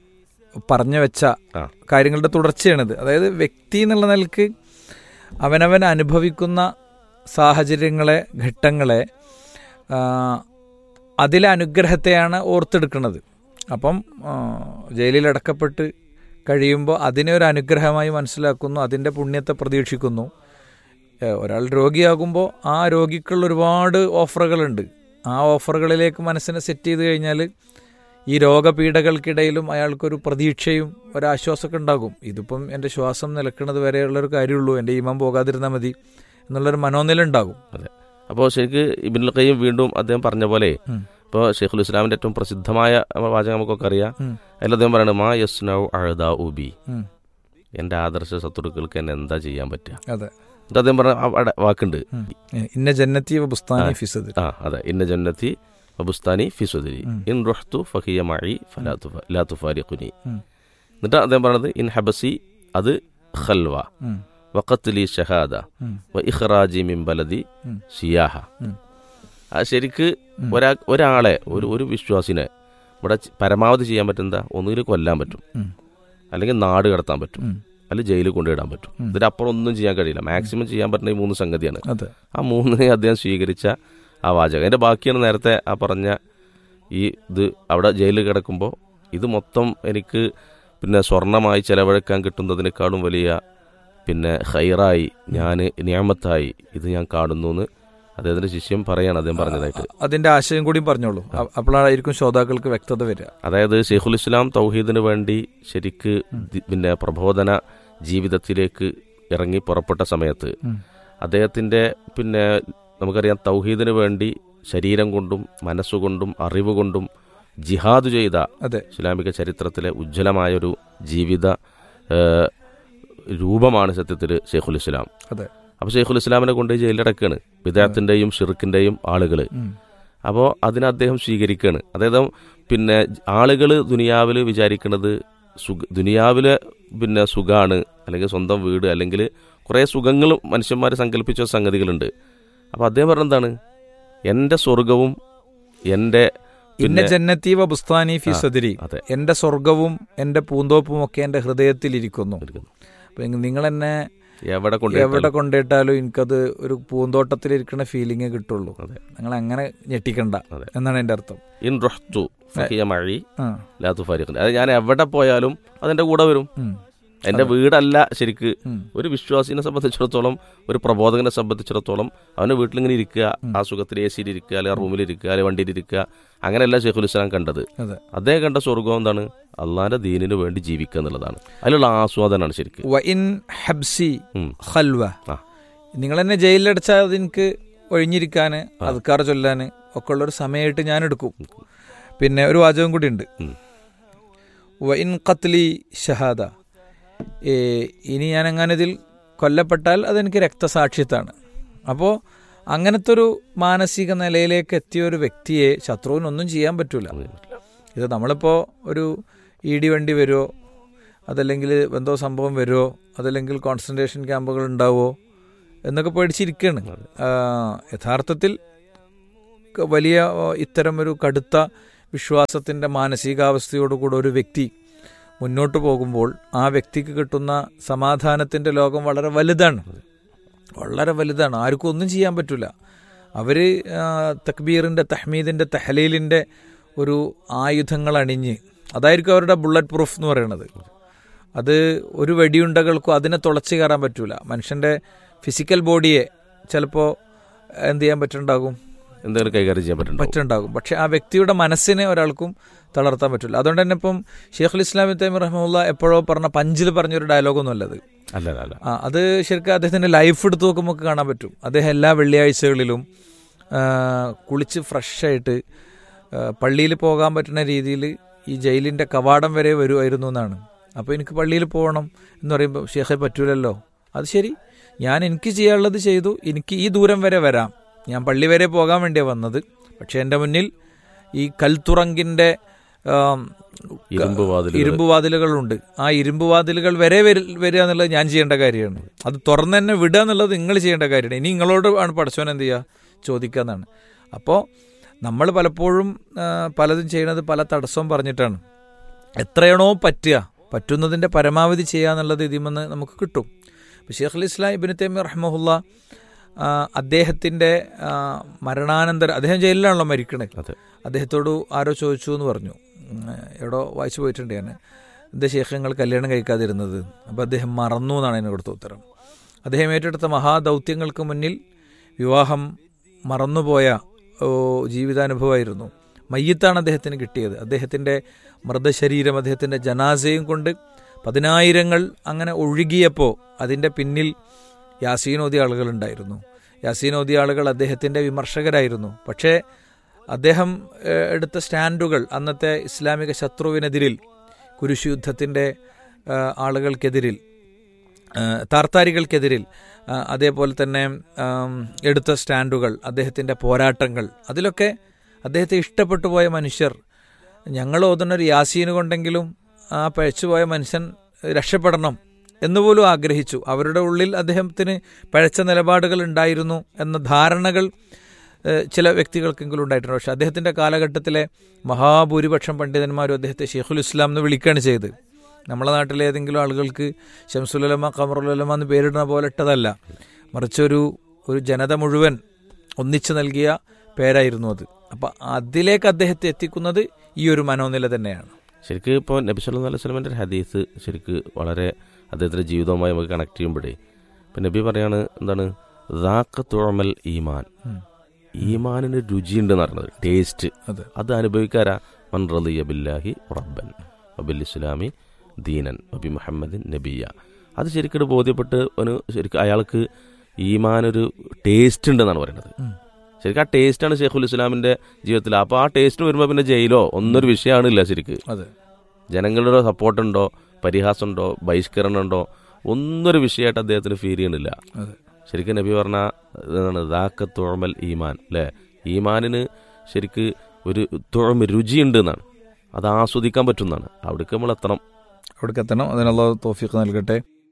പറഞ്ഞു വെച്ച ആ. കാര്യങ്ങളുടെ തുടർച്ചയാണിത് അതായത് വ്യക്തി എന്നുള്ള നിലക്ക് അവനവൻ അനുഭവിക്കുന്ന സാഹചര്യങ്ങളെ ഘട്ടങ്ങളെ ആ, അതിലെ അനുഗ്രഹത്തെയാണ് ഓർത്തെടുക്കുന്നത് അപ്പം ആ, ജയിലിൽ അടക്കപ്പെട്ട് കഴിയുമ്പോൾ അതിനെ ഒരു അനുഗ്രഹമായി മനസ്സിലാക്കുന്നു അതിൻ്റെ പുണ്യത്തെ പ്രതീക്ഷിക്കുന്നു ഏ, ഒരാൾ രോഗിയാകുമ്പോൾ ആ രോഗിക്കുള്ള ഒരുപാട് ഓഫറുകളുണ്ട് ആ ഓഫറുകളിലേക്ക് മനസ്സിനെ സെറ്റ് ചെയ്ത് കഴിഞ്ഞാൽ ഈ രോഗപീഠകൾക്കിടയിലും അയാൾക്കൊരു പ്രതീക്ഷയും ഒരാശ്വാസമൊക്കെ ഉണ്ടാകും ഇതിപ്പം എൻ്റെ ശ്വാസം നിലക്കുന്നത് വരെയുള്ളൊരു കാര്യമുള്ളൂ എൻ്റെ ഈമം പോകാതിരുന്നാൽ മതി എന്നുള്ളൊരു മനോനില ഉണ്ടാകും അതെ അപ്പോൾ ശരിക്ക് ഇബിനുൽ ഖയ്യം വീണ്ടും അദ്ദേഹം പറഞ്ഞ പോലെ ഉം. ഇപ്പോൾ ഷെയ്ഖുൽ ഇസ്ലാമിന്റെ ഏറ്റവും പ്രസിദ്ധമായ വാചകം നമുക്കൊക്കെ അറിയാം ഉം. അതിൽ അദ്ദേഹം പറയുന്നത് മാ യസ്നൗ അഴുദ ഉബി ഉം. എൻ്റെ ആദർശ ശത്രുക്കൾക്ക് എന്നെ എന്താ ചെയ്യാൻ പറ്റുക അതെ എന്നിട്ട് അദ്ദേഹം പറഞ്ഞ അവിടെ വാക്കുണ്ട് ഉം. ഇന്ന ജന്നത്തി ബുസ്താനി ആ. ഫിസദ് ആ അതെ ഇന്ന ജന്നത്തി വബുസ്താനി ഫിസുദരി ഉം. ഇൻ റുഹ്തു ഫഹിയ മഴി ലാ തുഫാരിഖുനി ഉം. എന്നിട്ട് അദ്ദേഹം പറഞ്ഞത് ഇൻ ഹബസി അത് ഖൽവ ഉം. വഖത്ലി ഷഹാദ ഉം. വ ഇഖ്റാജി മിൻ ബലദി ഉം. സിയാഹ ഉം. ആ ശരിക്ക് ഉം. ഒരാ ഒരാളെ ഒരു ഒരു വിശ്വാസിനെ ഇവിടെ ചി- പരമാവധി ചെയ്യാൻ പറ്റുന്ന ഒന്നുകിൽ കൊല്ലാൻ പറ്റും ഉം. അല്ലെങ്കിൽ നാട് കടത്താൻ പറ്റും ഉം. അല്ലെങ്കിൽ ജയിലിൽ കൊണ്ടിടാൻ പറ്റും ഉം. ഇതിനപ്പുറം ഒന്നും ചെയ്യാൻ കഴിയില്ല മാക്സിമം ചെയ്യാൻ പറ്റുന്ന ഈ മൂന്ന് സംഗതിയാണ് അതെ ആ മൂന്നിനെ അദ്ദേഹം സ്വീകരിച്ച ആ വാചകം അതിന്റെ ബാക്കിയാണ് നേരത്തെ ആ പറഞ്ഞ ഈ ഇത് അവിടെ ജയിലിൽ കിടക്കുമ്പോൾ ഇത് മൊത്തം എനിക്ക് പിന്നെ സ്വർണമായി ചെലവഴിക്കാൻ കിട്ടുന്നതിനേക്കാളും വലിയ പിന്നെ ഹൈറായി ഞാൻ നിയമത്തായി ഇത് ഞാൻ കാണുന്നു എന്ന് അദ്ദേഹത്തിന്റെ ശിഷ്യം പറയാണ് അദ്ദേഹം പറഞ്ഞതായിട്ട് അതിന്റെ ആശയം കൂടിയും പറഞ്ഞോളൂ അ- അപ്പോഴായിരിക്കും ശ്രോതാക്കൾക്ക് വ്യക്തത വരിക അതായത് ഷെയ്ഖുൽ ഇസ്ലാം തൗഹീദിന് വേണ്ടി ശരിക്ക് ദി- പിന്നെ പ്രബോധന ജീവിതത്തിലേക്ക് ഇറങ്ങി പുറപ്പെട്ട സമയത്ത് ഉം. അദ്ദേഹത്തിന്റെ പിന്നെ നമുക്കറിയാം തൗഹീദിന് വേണ്ടി ശരീരം കൊണ്ടും മനസ്സുകൊണ്ടും അറിവ് കൊണ്ടും ജിഹാദ് ചെയ്ത അതെ ഇസ്ലാമിക ചരിത്രത്തിലെ ഉജ്ജ്വലമായൊരു ജീവിത ഏഹ്, രൂപമാണ് സത്യത്തിൽ ഷെയ്ഖുൽ ഇസ്ലാം അതെ അപ്പോൾ ഷെയ്ഖുൽ ഇസ്ലാമിനെ കൊണ്ട് ജയിലിലടക്കാണ് വിദേഹത്തിന്റെയും ഷിർക്കിന്റെയും ആളുകൾ ഉം. അപ്പോൾ അതിനെ അദ്ദേഹം സ്വീകരിക്കുകയാണ് അതായത് പിന്നെ ആളുകൾ ദുനിയാവിൽ വിചാരിക്കുന്നത് സുഖ ദുനിയാവിലെ പിന്നെ സുഖമാണ് അല്ലെങ്കിൽ സ്വന്തം വീട് അല്ലെങ്കിൽ കുറേ സുഖങ്ങൾ മനുഷ്യന്മാർ സങ്കല്പിച്ച സംഗതികളുണ്ട് അപ്പോൾ അദ്ദേഹം പറഞ്ഞെന്താണ് എൻ്റെ സ്വർഗവും എൻ്റെ ഇന്ന പിന്നെ ജന്നത്തി വ ബുസ്താനി ഫി ആ, സദരി അതെ എന്റെ സ്വർഗവും എന്റെ പൂന്തോപ്പും ഒക്കെ എന്റെ ഹൃദയത്തിലിരിക്കുന്നു ഇരിക്കുന്നു. അപ്പൊ നിങ്ങൾ എന്നെ എവിടെ കൊണ്ട് എവിടെ കൊണ്ടിട്ടാലും എനിക്കത് ഒരു പൂന്തോട്ടത്തിലിരിക്കുന്ന ഫീലിംഗ് കിട്ടുള്ളൂ അതെ. നിങ്ങൾ അങ്ങനെ ഞെട്ടിക്കണ്ട അതെ. എന്നാണ് എന്റെ അർത്ഥം ഇൻ റഹ്തു ഫഹിയ മഴി ആ ലാത്തു ഫാരിഖിന് അത് ഞാൻ എവിടെ പോയാലും അതെൻ്റെ കൂടെ വരും ഉം. എൻ്റെ അതെ. വീടല്ല ശരിക്ക് ഉം. ഒരു വിശ്വാസിനെ സംബന്ധിച്ചിടത്തോളം ഒരു പ്രബോധകനെ സംബന്ധിച്ചിടത്തോളം അവൻ്റെ വീട്ടിലിങ്ങനെ ഇരിക്കുക ആ സുഖത്തിൽ എ സിയിൽ ഇരിക്കുക അല്ലെങ്കിൽ റൂമിൽ ഇരിക്കുക അല്ലെങ്കിൽ വണ്ടിയിൽ ഇരിക്കുക അങ്ങനെയല്ല ഷെയ്ഖുൽ ഇസ്ലാം കണ്ടത് അതെ. അദ്ദേഹം കണ്ട സ്വർഗം എന്താണ് അള്ളാന്റെ ദീനിന് വേണ്ടി ജീവിക്കുക എന്നുള്ളതാണ് അതിലുള്ള ആസ്വാദനമാണ് ശരിക്ക് വ ഇൻ ഹബ്സി ഉം. ഖൽവ ആ. നിങ്ങൾ എന്നെ ജയിലിലടച്ചാൽ അതെനിക്ക് ഒഴിഞ്ഞിരിക്കാൻ അദ്ക്കാർ ചൊല്ലാൻ ഒക്കെ ഉള്ളൊരു സമയമായിട്ട് ഞാൻ എടുക്കും പിന്നെ ഒരു വാചകം കൂടി ഉണ്ട് ഉം. വ ഇൻ ഖത്ലി ഷഹാദ ഏ, ഇനി ഞാൻ അങ്ങനെ ഇതിൽ കൊല്ലപ്പെട്ടാൽ അതെനിക്ക് രക്തസാക്ഷിത്വമാണ് അപ്പോൾ അങ്ങനത്തെ ഒരു മാനസിക നിലയിലേക്ക് എത്തിയ ഒരു വ്യക്തിയെ ശത്രുവിനൊന്നും ചെയ്യാൻ പറ്റൂല ഇത് നമ്മളിപ്പോൾ ഒരു ഇടി വണ്ടി വരുമോ അതല്ലെങ്കിൽ എന്തോ സംഭവം വരുമോ അതല്ലെങ്കിൽ കോൺസെൻട്രേഷൻ ക്യാമ്പുകൾ ഉണ്ടാവുമോ എന്നൊക്കെ പേടിച്ചിരിക്കുകയാണ് ആ, യഥാർത്ഥത്തിൽ ക- വലിയ ആ, ഇത്തരം ഒരു കടുത്ത വിശ്വാസത്തിൻ്റെ മാനസികാവസ്ഥയോടുകൂടെ ഒരു വ്യക്തി മുന്നോട്ട് പോകുമ്പോൾ ആ വ്യക്തിക്ക് കിട്ടുന്ന സമാധാനത്തിൻ്റെ ലോകം വളരെ വലുതാണ് വളരെ വലുതാണ് ആർക്കും ഒന്നും ചെയ്യാൻ പറ്റില്ല അവർ തക്ബീറിൻ്റെ തഹ്മീദിൻ്റെ തഹലീലിൻ്റെ ഒരു ആയുധങ്ങൾ അണിഞ്ഞ് അതായിരിക്കും അവരുടെ ബുള്ളറ്റ് പ്രൂഫ് എന്ന് പറയുന്നത് അത് ഒരു വെടിയുണ്ടകൾക്കും അതിനെ തുളച്ചു കയറാൻ പറ്റൂല മനുഷ്യൻ്റെ ഫിസിക്കൽ ബോഡിയെ ചിലപ്പോൾ എന്ത് ചെയ്യാൻ പറ്റുണ്ടാകും എന്തെങ്കിലും കൈകാര്യം ചെയ്യാൻ പറ്റുന്നുണ്ടോ പറ്റുണ്ടാകും പക്ഷെ ആ വ്യക്തിയുടെ മനസ്സിനെ ഒരാൾക്കും തളർത്താൻ പറ്റില്ല അതുകൊണ്ട് തന്നെ ഇപ്പം ഷെയ്ഖുൽ ഇസ്ലാം തൈമി റഹ്മുല്ല എപ്പോഴോ പറഞ്ഞ പഞ്ചിൽ പറഞ്ഞൊരു ഡയലോഗൊന്നും അല്ലത് അല്ല അല്ല അല്ല ആ അത് ശരിക്കും അദ്ദേഹത്തിൻ്റെ ലൈഫ് എടുത്ത് നോക്കുമ്പോൾ നമുക്ക് കാണാൻ പറ്റും അദ്ദേഹം എല്ലാ വെള്ളിയാഴ്ചകളിലും ആ, കുളിച്ച് ഫ്രഷായിട്ട് പള്ളിയിൽ പോകാൻ പറ്റുന്ന രീതിയിൽ ഈ ജയിലിൻ്റെ കവാടം വരെ വരുമായിരുന്നു എന്നാണ് അപ്പോൾ എനിക്ക് പള്ളിയിൽ പോകണം എന്ന് പറയുമ്പോൾ ഷേഖെ പറ്റൂലല്ലോ അത് ശരി ഞാൻ എനിക്ക് ചെയ്യാനുള്ളത് ചെയ്തു എനിക്ക് ഈ ദൂരം വരെ വരാം ഞാൻ പള്ളി വരെ പോകാൻ വേണ്ടിയാണ് വന്നത് പക്ഷേ എൻ്റെ മുന്നിൽ ഈ കൽത്തുറങ്കിൻ്റെ ആം, ഇരുമ്പ് വാതിലുകൾ. ഇരുമ്പ് വാതിലുകളുണ്ട് ആ ഇരുമ്പ് വാതിലുകൾ വരെ വരി- വരിക എന്നുള്ളത് ഞാൻ ചെയ്യേണ്ട കാര്യമാണ് അത് തുറന്ന് തന്നെ വിടുക എന്നുള്ളത് നിങ്ങൾ ചെയ്യേണ്ട കാര്യമാണ് ഇനി നിങ്ങളോട് ആണ് പഠിച്ചവൻ എന്ത് ചെയ്യുക ചോദിക്കുക എന്നാണ് അപ്പോൾ നമ്മൾ പലപ്പോഴും ആ, പലതും ചെയ്യുന്നത് പല തടസ്സവും പറഞ്ഞിട്ടാണ് എത്രയാണോ പറ്റുക പറ്റുന്നതിൻ്റെ പരമാവധി ചെയ്യുക എന്നുള്ളത് ഇതിമെന്ന് നമുക്ക് കിട്ടും ഇപ്പോൾ ഷെയ്ഖ് അലി ഇസ്ലാം ഇബിന് തൈമി റഹ്മുല്ല അദ്ദേഹത്തിൻ്റെ മരണാനന്തരം അദ്ദേഹം ജയിലിലാണല്ലോ മരിക്കണേ അതെ. അദ്ദേഹത്തോട് ആരോ ചോദിച്ചു എന്ന് പറഞ്ഞു ഉം, എവിടോ വായിച്ചു പോയിട്ടുണ്ട് ഞാൻ എന്താ ഷേഖ് നിങ്ങൾ കല്യാണം കഴിക്കാതിരുന്നത് അപ്പോൾ അദ്ദേഹം മറന്നു എന്നാണ് അതിന് കൊടുത്ത ഉത്തരം അദ്ദേഹം ഏറ്റെടുത്ത മഹാദൗത്യങ്ങൾക്ക് മുന്നിൽ വിവാഹം മറന്നുപോയ ഓ, ജീവിതാനുഭവമായിരുന്നു മയ്യത്താണ് അദ്ദേഹത്തിന് കിട്ടിയത് അദ്ദേഹത്തിൻ്റെ മൃതശരീരം അദ്ദേഹത്തിൻ്റെ ജനാസയും കൊണ്ട് പതിനായിരങ്ങൾ അങ്ങനെ ഒഴുകിയപ്പോൾ അതിൻ്റെ പിന്നിൽ യാസീൻ ഓതിയ ആളുകളുണ്ടായിരുന്നു യാസീൻ ഓതിയ ആളുകൾ അദ്ദേഹത്തിൻ്റെ വിമർശകരായിരുന്നു പക്ഷേ അദ്ദേഹം ഏഹ്, എടുത്ത സ്റ്റാൻഡുകൾ അന്നത്തെ ഇസ്ലാമിക ശത്രുവിനെതിരിൽ കുരിശു യുദ്ധത്തിൻ്റെ ഏഹ്, ആളുകൾക്കെതിരിൽ ഏഹ്, താർത്താരികൾക്കെതിരിൽ ആ, അതേപോലെ തന്നെ ആം, എടുത്ത സ്റ്റാൻഡുകൾ അദ്ദേഹത്തിൻ്റെ പോരാട്ടങ്ങൾ അതിലൊക്കെ അദ്ദേഹത്തെ ഇഷ്ടപ്പെട്ടു പോയ മനുഷ്യർ ഞങ്ങൾ ഓതുന്ന ഒരു യാസീന് കൊണ്ടെങ്കിലും ആ പഴച്ചുപോയ മനുഷ്യൻ രക്ഷപ്പെടണം എന്നുപോലും ആഗ്രഹിച്ചു അവരുടെ ഉള്ളിൽ അദ്ദേഹത്തിന് പഴച്ച നിലപാടുകൾ ഉണ്ടായിരുന്നു എന്ന ധാരണകൾ ഏഹ്, ചില വ്യക്തികൾക്കെങ്കിലും ഉണ്ടായിട്ടുണ്ട് പക്ഷേ അദ്ദേഹത്തിൻ്റെ കാലഘട്ടത്തിലെ മഹാഭൂരിപക്ഷം പണ്ഡിതന്മാരും അദ്ദേഹത്തെ ഷെയ്ഖുൽ ഇസ്ലാം എന്ന് വിളിക്കുകയാണ് ചെയ്ത് നമ്മളെ നാട്ടിലെ ഏതെങ്കിലും ആളുകൾക്ക് ഷംസുലമ ഖമറുലമ എന്ന് പേരിടുന്ന പോലെ ഇട്ടതല്ല മറിച്ച് ഒരു ഒരു ജനത മുഴുവൻ ഒന്നിച്ചു നൽകിയ പേരായിരുന്നു അത് അപ്പം അതിലേക്ക് അദ്ദേഹത്തെ എത്തിക്കുന്നത് ഈ ഒരു മനോനില തന്നെയാണ് ശരിക്ക് ഇപ്പോൾ നബി സല്ലല്ലാഹു അലൈഹി വസല്ലമയുടെ ഒരു ഹദീസ് ശരിക്ക് വളരെ അദ്ദേഹത്തിൻ്റെ ജീവിതവുമായി നമുക്ക് കണക്ട് ചെയ്യുമ്പോഴേ ഇപ്പം നബി പറയാണ് എന്താണ് ദാക്ക തുഴമൽ ഈമാൻ ഉം. ഈമാനിന് രുചിയുണ്ടെന്ന് പറയുന്നത് ടേസ്റ്റ് അതെ. അത് അനുഭവിക്കാരാ മൻ റളിയ ബില്ലാഹി റബ്ബൻ വബിൽ ഇസ്ലാമി ദീനൻ വബി മുഹമ്മദിൻ നബിയ അത് ശരിക്കും ബോധ്യപ്പെട്ട് ഒരു ശരിക്കും അയാൾക്ക് ഈമാനൊരു ടേസ്റ്റ് ഉണ്ടെന്നാണ് പറയുന്നത് ഉം. ശരിക്കും ആ ടേസ്റ്റാണ് ഷെയ്ഖുൽ ഇസ്ലാമിന്റെ ജീവിതത്തിൽ അപ്പോൾ ആ ടേസ്റ്റിന് വരുമ്പോൾ പിന്നെ ജയിലോ ഒന്നൊരു വിഷയമാണില്ല ശരിക്ക് അതെ ജനങ്ങളുടെ സപ്പോർട്ടുണ്ടോ പരിഹാസമുണ്ടോ ബഹിഷ്കരണമുണ്ടോ ഒന്നൊരു വിഷയമായിട്ട് അദ്ദേഹത്തിന് ഫീൽ ചെയ്യണില്ല അതെ. ശരിക്കും നബി പറഞ്ഞ ഇതാണ് ദാക്ക തുഴമൽ ഈമാൻ അല്ലേ ഈമാനിന് ശരിക്ക് ഒരു തുഴമ രുചിയുണ്ട് എന്നാണ് അത് ആസ്വദിക്കാൻ പറ്റുന്നതാണ് അവിടേക്ക് നമ്മൾ എത്തണം അവിടേക്ക് എത്തണം അതിനുള്ള തോഫിക്ക് നൽകട്ടെ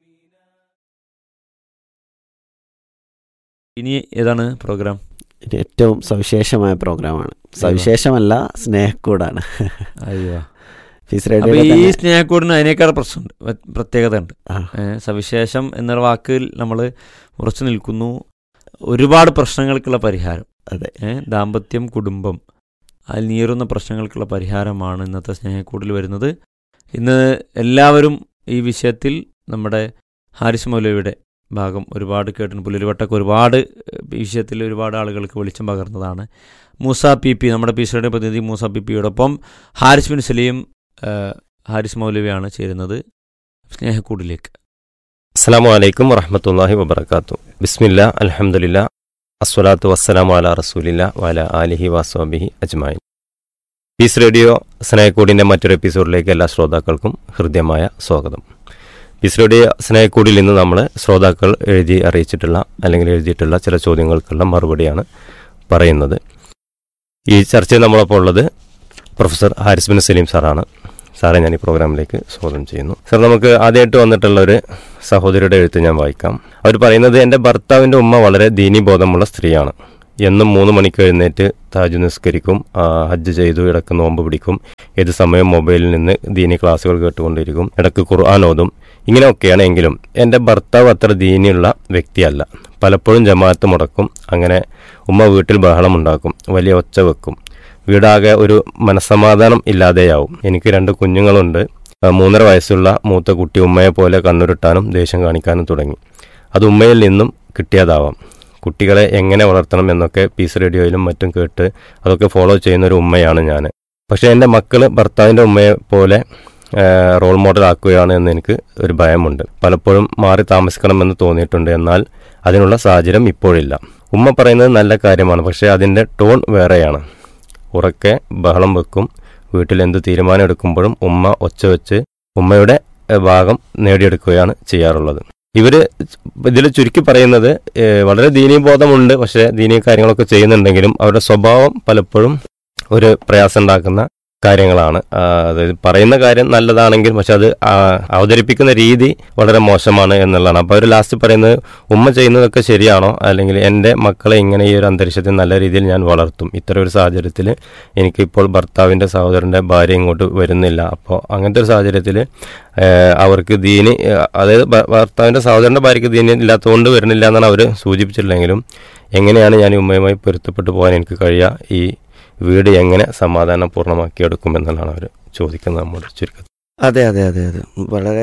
ഇനി ഏതാണ് പ്രോഗ്രാം ഇത് ഏറ്റവും സവിശേഷമായ പ്രോഗ്രാമാണ് സവിശേഷമല്ല സ്നേഹക്കൂടാണ് അയ്യോ ഫീസ് അപ്പൊ റേഡിയോയിലെ ഈ തന്നെ സ്നേഹക്കൂടിന് അതിനേക്കാൾ പ്രശ്നമുണ്ട് വ്യ- പ്രത്യേകത ഉണ്ട് ആ. ഏ, സവിശേഷം എന്ന വാക്കിൽ നമ്മൾ ഉറച്ചു നിൽക്കുന്നു ഒരുപാട് പ്രശ്നങ്ങൾക്കുള്ള പരിഹാരം അതെ ഏ, ദാമ്പത്യം കുടുംബം അതിൽ നീറുന്ന പ്രശ്നങ്ങൾക്കുള്ള പരിഹാരമാണ് ഇന്നത്തെ സ്നേഹക്കൂടിൽ വരുന്നത് ഇന്ന് എല്ലാവരും ഈ വിഷയത്തിൽ നമ്മുടെ ഹാരിസ് മൗലവിയുടെ ഭാഗം ഒരുപാട് കേട്ടിട്ടുണ്ട് പുലരുവട്ടൊക്കെ ഒരുപാട് ഏഹ്, ഈ വിഷയത്തിൽ ഒരുപാട് ആളുകൾക്ക് വെളിച്ചം പകർന്നതാണ് മൂസ പി പി നമ്മുടെ പീസയുടെ പ്രതിനിധി മൂസ പി പിയോടൊപ്പം ഹാരിസ് ബിൻ സലീം ഏഹ്, ഹാരിസ് മൗലവിയാണ് ചേരുന്നത് സ്നേഹക്കൂടിലേക്ക് അസ്സാം വലൈക്കും വറഹമത്തല്ലാഹി വബർക്കാത്തു ബിസ്മില്ല അലഹമുല്ല അസ്വലാത്തു വസ്സലാമു അല റസൂലില്ല വല ആലിഹി വാസ്വാബിഹി അജ്മായിൻ പീസ് റേഡിയോ സ്നേഹക്കൂടിൻ്റെ മറ്റൊരു എപ്പിസോഡിലേക്ക് എല്ലാ ശ്രോതാക്കൾക്കും ഹൃദ്യമായ സ്വാഗതം പീസ് റേഡിയോ സ്നേഹക്കൂടിൽ ഇന്ന് നമ്മൾ ശ്രോതാക്കൾ എഴുതി അറിയിച്ചിട്ടുള്ള അല്ലെങ്കിൽ എഴുതിയിട്ടുള്ള ചില ചോദ്യങ്ങൾക്കുള്ള മറുപടിയാണ് പറയുന്നത് ഈ ചർച്ചയിൽ നമ്മളൊപ്പം ഉള്ളത് പ്രൊഫസർ ഹാരിസ് ബിൻ സലീം സാറാണ് സാറെ ഞാൻ ഈ പ്രോഗ്രാമിലേക്ക് സ്വാഗതം ചെയ്യുന്നു സാർ നമുക്ക് ആദ്യമായിട്ട് വന്നിട്ടുള്ള ഒരു സഹോദരിയുടെ എഴുത്ത് ഞാൻ വായിക്കാം അവർ പറയുന്നത് എൻ്റെ ഭർത്താവിൻ്റെ ഉമ്മ വളരെ ദീനീബോധമുള്ള സ്ത്രീയാണ് എന്നും മൂന്ന് മണിക്ക് എഴുന്നേറ്റ് താജ് നിസ്കരിക്കും ആ, ഹജ്ജ് ചെയ്തു ഇടക്ക് നോമ്പ് പിടിക്കും ഏത് സമയം മൊബൈലിൽ നിന്ന് ദീനി ക്ലാസ്സുകൾ കേട്ടുകൊണ്ടിരിക്കും ഇടക്ക് ഖുർആൻ ഓതും ഇങ്ങനെയൊക്കെയാണ് എങ്കിലും എൻ്റെ ഭർത്താവ് അത്ര ദീനിയുള്ള വ്യക്തിയല്ല പലപ്പോഴും ജമാഅത്ത് മുടക്കും അങ്ങനെ ഉമ്മ വീട്ടിൽ ബഹളം ഉണ്ടാക്കും വലിയ ഒച്ച വെക്കും വീടാകെ ഒരു മനസ്സമാധാനം ഇല്ലാതെയാവും എനിക്ക് രണ്ട് കുഞ്ഞുങ്ങളുണ്ട് ആ, മൂന്നര വയസ്സുള്ള മൂത്ത കുട്ടി ഉമ്മയെ പോലെ കണ്ണുരുട്ടാനും ദേഷ്യം കാണിക്കാനും തുടങ്ങി അത് ഉമ്മയിൽ നിന്നും കിട്ടിയതാവാം കുട്ടികളെ എങ്ങനെ വളർത്തണം എന്നൊക്കെ പീസ് റേഡിയോയിലും മറ്റും കേട്ട് അതൊക്കെ ഫോളോ ചെയ്യുന്ന ഒരു ഉമ്മയാണ് ഞാൻ പക്ഷേ എൻ്റെ മക്കൾ ഭർത്താവിൻ്റെ ഉമ്മയെ പോലെ ആ, റോൾ മോഡൽ ആക്കുകയാണ് എന്ന് എനിക്ക് ഒരു ഭയമുണ്ട് പലപ്പോഴും മാറി താമസിക്കണമെന്ന് തോന്നിയിട്ടുണ്ട് എന്നാൽ അതിനുള്ള സാഹചര്യം ഇപ്പോഴില്ല ഉമ്മ പറയുന്നത് നല്ല കാര്യമാണ് പക്ഷേ അതിൻ്റെ ടോൺ വേറെയാണ് ഉറക്കെ ബഹളം വെക്കും വീട്ടിൽ എന്ത് തീരുമാനം എടുക്കുമ്പോഴും ഉമ്മ ഒച്ച വെച്ച് ഉമ്മയുടെ ഏഹ്, ഭാഗം നേടിയെടുക്കുകയാണ് ചെയ്യാറുള്ളത് ഇവര് ഇതിൽ ചുരുക്കി പറയുന്നത് ഏഹ്, വളരെ ദീനീബോധമുണ്ട് പക്ഷേ ദീനീയ കാര്യങ്ങളൊക്കെ ചെയ്യുന്നുണ്ടെങ്കിലും അവരുടെ സ്വഭാവം പലപ്പോഴും ഒരു പ്രയാസം ഉണ്ടാക്കുന്ന കാര്യങ്ങളാണ് ആ, അതായത് പറയുന്ന കാര്യം നല്ലതാണെങ്കിൽ പക്ഷെ അത് ആ, അവതരിപ്പിക്കുന്ന രീതി വളരെ മോശമാണ് എന്നുള്ളതാണ് അപ്പോൾ അവർ ലാസ്റ്റ് പറയുന്നത് ഉമ്മ ചെയ്യുന്നതൊക്കെ ശരിയാണോ അല്ലെങ്കിൽ എൻ്റെ മക്കളെ ഇങ്ങനെ ഈ ഒരു അന്തരീക്ഷത്തിൽ നല്ല രീതിയിൽ ഞാൻ വളർത്തും ഇത്തരം ഒരു സാഹചര്യത്തിൽ എനിക്കിപ്പോൾ ഭർത്താവിൻ്റെ സഹോദരൻ്റെ ഭാര്യ ഇങ്ങോട്ട് വരുന്നില്ല അപ്പോൾ അങ്ങനത്തെ ഒരു സാഹചര്യത്തിൽ അവർക്ക് ദീനി ഏഹ്, അതായത് ഭ- ഭർത്താവിൻ്റെ സഹോദരൻ്റെ ഭാര്യയ്ക്ക് ദീനി ഇല്ലാത്തതുകൊണ്ട് വരുന്നില്ല എന്നാണ് അവർ സൂചിപ്പിച്ചിട്ടില്ലെങ്കിലും എങ്ങനെയാണ് ഞാൻ ഈ ഉമ്മയുമായി പൊരുത്തപ്പെട്ടു പോകാൻ എനിക്ക് കഴിയുക ഈ വീട് എങ്ങനെ സമാധാനപൂർണ്ണമാക്കി എടുക്കുമെന്നുള്ളതാണ് അവർ ചോദിക്കുന്നത് നമ്മോട് ചുരുക്കത്തിൽ അതെ അതെ അതെ അതെ വളരെ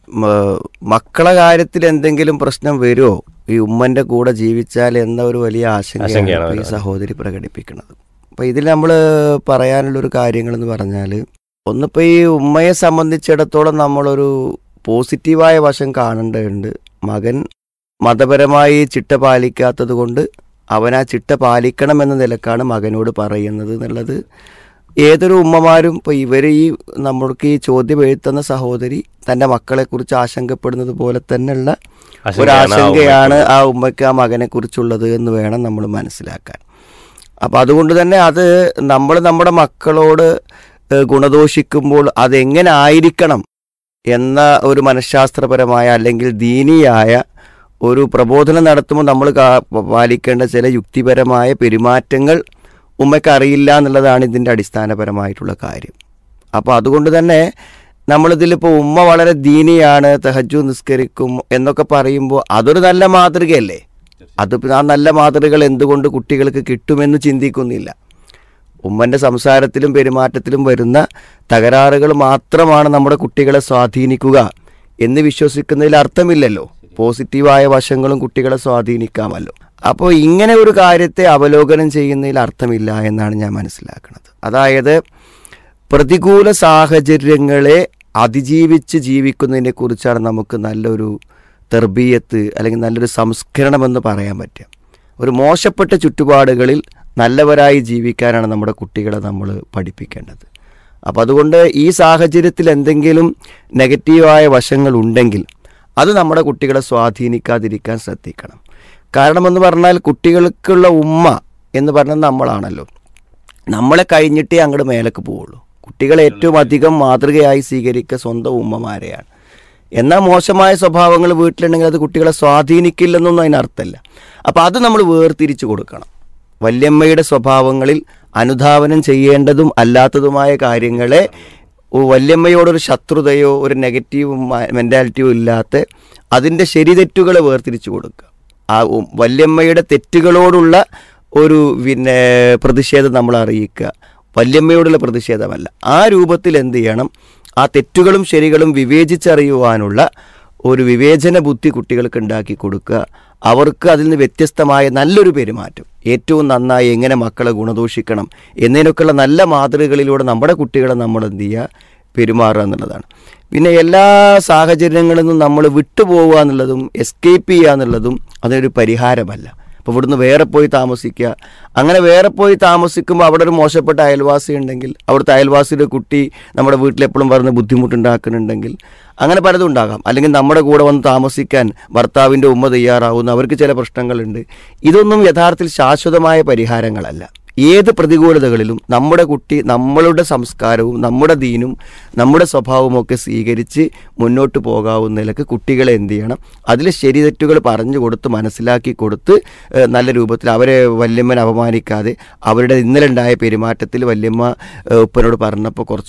മ- മക്കളെ കാര്യത്തിൽ എന്തെങ്കിലും പ്രശ്നം വരുമോ ഈ ഉമ്മന്റെ കൂടെ ജീവിച്ചാൽ എന്ന ഒരു വലിയ ആശങ്കയാണ് ആശങ്കയാണ് ഇപ്പൊ ഈ അവര് സഹോദരി പ്രകടിപ്പിക്കുന്നത് അപ്പൊ ഇതിൽ നമ്മൾ പറയാനുള്ള ഒരു കാര്യങ്ങൾ എന്ന് പറഞ്ഞാൽ ഒന്നിപ്പോ ഈ ഉമ്മയെ സംബന്ധിച്ചിടത്തോളം നമ്മളൊരു പോസിറ്റീവായ വശം കാണേണ്ടതുണ്ട് മകൻ മതപരമായി ചിട്ട പാലിക്കാത്തത് കൊണ്ട് അവൻ ആ ചിട്ട പാലിക്കണം എന്ന നിലക്കാണ് മകനോട് പറയുന്നത് എന്നുള്ളത് ഏതൊരു ഉമ്മമാരും ഇപ്പോൾ ഇവർ ഈ നമ്മൾക്ക് ഈ ചോദ്യം എഴുത്തുന്ന സഹോദരി തൻ്റെ മക്കളെക്കുറിച്ച് ആശങ്കപ്പെടുന്നത് പോലെ തന്നെയുള്ള ഒരു ആശങ്കയാണ് ആ ആശങ്കയാണ് ആ ഉമ്മയ്ക്ക് ആ മകനെ കുറിച്ചുള്ളത് എന്ന് വേണം നമ്മൾ മനസ്സിലാക്കാൻ അപ്പം അതുകൊണ്ട് തന്നെ അത് നമ്മൾ നമ്മുടെ മക്കളോട് ഏഹ്, ഗുണദോഷിക്കുമ്പോൾ അതെങ്ങനെ ആയിരിക്കണം എന്ന ഒരു മനഃശാസ്ത്രപരമായ അല്ലെങ്കിൽ ദീനിയായ ഒരു പ്രബോധനം നടത്തുമ്പോൾ നമ്മൾ കാ- പാലിക്കേണ്ട ചില യുക്തിപരമായ പെരുമാറ്റങ്ങൾ ഉമ്മയ്ക്ക് അറിയില്ല എന്നുള്ളതാണ് ഇതിൻ്റെ അടിസ്ഥാനപരമായിട്ടുള്ള കാര്യം അപ്പോൾ അതുകൊണ്ട് തന്നെ നമ്മളിതിലിപ്പോൾ ഉമ്മ വളരെ ദീനിയാണ് തെഹജു നിസ്കരിക്കും എന്നൊക്കെ പറയുമ്പോൾ അതൊരു നല്ല മാതൃകയല്ലേ അത് ആ നല്ല മാതൃകകൾ എന്തുകൊണ്ട് കുട്ടികൾക്ക് കിട്ടുമെന്ന് ചിന്തിക്കുന്നില്ല ഉമ്മൻ്റെ സംസാരത്തിലും പെരുമാറ്റത്തിലും വരുന്ന തകരാറുകൾ മാത്രമാണ് നമ്മുടെ കുട്ടികളെ സ്വാധീനിക്കുക എന്ന് വിശ്വസിക്കുന്നതിൽ അർത്ഥമില്ലല്ലോ പോസിറ്റീവായ വശങ്ങളും കുട്ടികളെ സ്വാധീനിക്കാമല്ലോ അപ്പോൾ ഇങ്ങനെ ഒരു കാര്യത്തെ അവലോകനം ചെയ്യുന്നതിൽ അർത്ഥമില്ല എന്നാണ് ഞാൻ മനസ്സിലാക്കുന്നത് അതായത് പ്രതികൂല സാഹചര്യങ്ങളെ അതിജീവിച്ച് ജീവിക്കുന്നതിനെ കുറിച്ചാണ് നമുക്ക് നല്ലൊരു തെർബീയത്ത് അല്ലെങ്കിൽ നല്ലൊരു സംസ്കരണം എന്ന് പറയാൻ പറ്റുക ഒരു മോശപ്പെട്ട ചുറ്റുപാടുകളിൽ നല്ലവരായി ജീവിക്കാനാണ് നമ്മുടെ കുട്ടികളെ നമ്മൾ പഠിപ്പിക്കേണ്ടത് അപ്പം അതുകൊണ്ട് ഈ സാഹചര്യത്തിൽ എന്തെങ്കിലും നെഗറ്റീവായ വശങ്ങൾ ഉണ്ടെങ്കിൽ അത് നമ്മുടെ കുട്ടികളെ സ്വാധീനിക്കാതിരിക്കാൻ ശ്രദ്ധിക്കണം കാരണമെന്ന് പറഞ്ഞാൽ കുട്ടികൾക്കുള്ള ഉമ്മ എന്ന് പറഞ്ഞാൽ നമ്മളാണല്ലോ നമ്മളെ കഴിഞ്ഞിട്ടേ അങ്ങോട്ട് മേലേക്ക് പോവുള്ളൂ കുട്ടികളെ ഏറ്റവും അധികം മാതൃകയായി സ്വീകരിക്കുക സ്വന്തം ഉമ്മമാരെയാണ് എന്നാൽ മോശമായ സ്വഭാവങ്ങൾ വീട്ടിലുണ്ടെങ്കിൽ അത് കുട്ടികളെ സ്വാധീനിക്കില്ലെന്നൊന്നും അതിനർത്ഥമല്ല അപ്പോൾ അത് നമ്മൾ വേർതിരിച്ചു കൊടുക്കണം വല്യമ്മയുടെ സ്വഭാവങ്ങളിൽ അനുധാവനം ചെയ്യേണ്ടതും അല്ലാത്തതുമായ കാര്യങ്ങളെ ഒ- വല്യമ്മയോടൊരു ശത്രുതയോ ഒരു നെഗറ്റീവ് മെൻറ്റാലിറ്റിയോ ഇല്ലാത്ത അതിൻ്റെ ശരിതെറ്റുകളെ വേർതിരിച്ചു കൊടുക്കുക ആ ഉ- വല്യമ്മയുടെ തെറ്റുകളോടുള്ള ഒരു പിന്നെ പ്രതിഷേധം നമ്മൾ അറിയിക്കുക വല്യമ്മയോടുള്ള പ്രതിഷേധമല്ല ആ രൂപത്തിൽ എന്ത് ചെയ്യണം ആ തെറ്റുകളും ശരികളും വിവേചിച്ചറിയുവാനുള്ള ഒരു വിവേചന ബുദ്ധി കുട്ടികൾക്ക് ഉണ്ടാക്കി കൊടുക്കുക അവർക്ക് അതിൽ നിന്ന് വ്യത്യസ്തമായ നല്ലൊരു പെരുമാറ്റം ഏറ്റവും നന്നായി എങ്ങനെ മക്കളെ ഗുണദോഷിക്കണം എന്നതിനൊക്കെയുള്ള നല്ല മാതൃകകളിലൂടെ നമ്മുടെ കുട്ടികളെ നമ്മൾ എന്ത് ചെയ്യുക പെരുമാറുക എന്നുള്ളതാണ് പിന്നെ എല്ലാ സാഹചര്യങ്ങളിൽ നിന്നും നമ്മൾ വിട്ടുപോവുക എന്നുള്ളതും എസ്കേപ്പ് ചെയ്യുക എന്നുള്ളതും അതൊരു പരിഹാരമല്ല അപ്പോൾ ഇവിടുന്ന് വേറെ പോയി താമസിക്കുക അങ്ങനെ വേറെ പോയി താമസിക്കുമ്പോൾ അവിടെ ഒരു മോശപ്പെട്ട അയൽവാസി ഉണ്ടെങ്കിൽ അവിടുത്തെ അയൽവാസിയുടെ കുട്ടി നമ്മുടെ വീട്ടിലെപ്പോഴും പറഞ്ഞ് ബുദ്ധിമുട്ടുണ്ടാക്കുന്നുണ്ടെങ്കിൽ അങ്ങനെ പലതും ഉണ്ടാകാം അല്ലെങ്കിൽ നമ്മുടെ കൂടെ വന്ന് താമസിക്കാൻ ഭർത്താവിൻ്റെ ഉമ്മ തയ്യാറാവുന്ന അവർക്ക് ചില പ്രശ്നങ്ങളുണ്ട് ഇതൊന്നും യഥാർത്ഥത്തിൽ ശാശ്വതമായ പരിഹാരങ്ങളല്ല ഏത് പ്രതികൂലതകളിലും നമ്മുടെ കുട്ടി നമ്മളുടെ സംസ്കാരവും നമ്മുടെ ദീനും നമ്മുടെ സ്വഭാവവും ഒക്കെ സ്വീകരിച്ച് മുന്നോട്ട് പോകാവുന്ന നിലക്ക് കുട്ടികളെ എന്ത് ചെയ്യണം അതിൽ ശരി തെറ്റുകൾ പറഞ്ഞു കൊടുത്ത് മനസ്സിലാക്കി കൊടുത്ത് ഏഹ്, നല്ല രൂപത്തിൽ അവരെ വല്യമ്മനെ അപമാനിക്കാതെ അവരുടെ ഇന്നലെ ഉണ്ടായ പെരുമാറ്റത്തിൽ വല്യമ്മ ഏഹ്, ഉപ്പനോട് പറഞ്ഞപ്പോൾ കുറച്ച്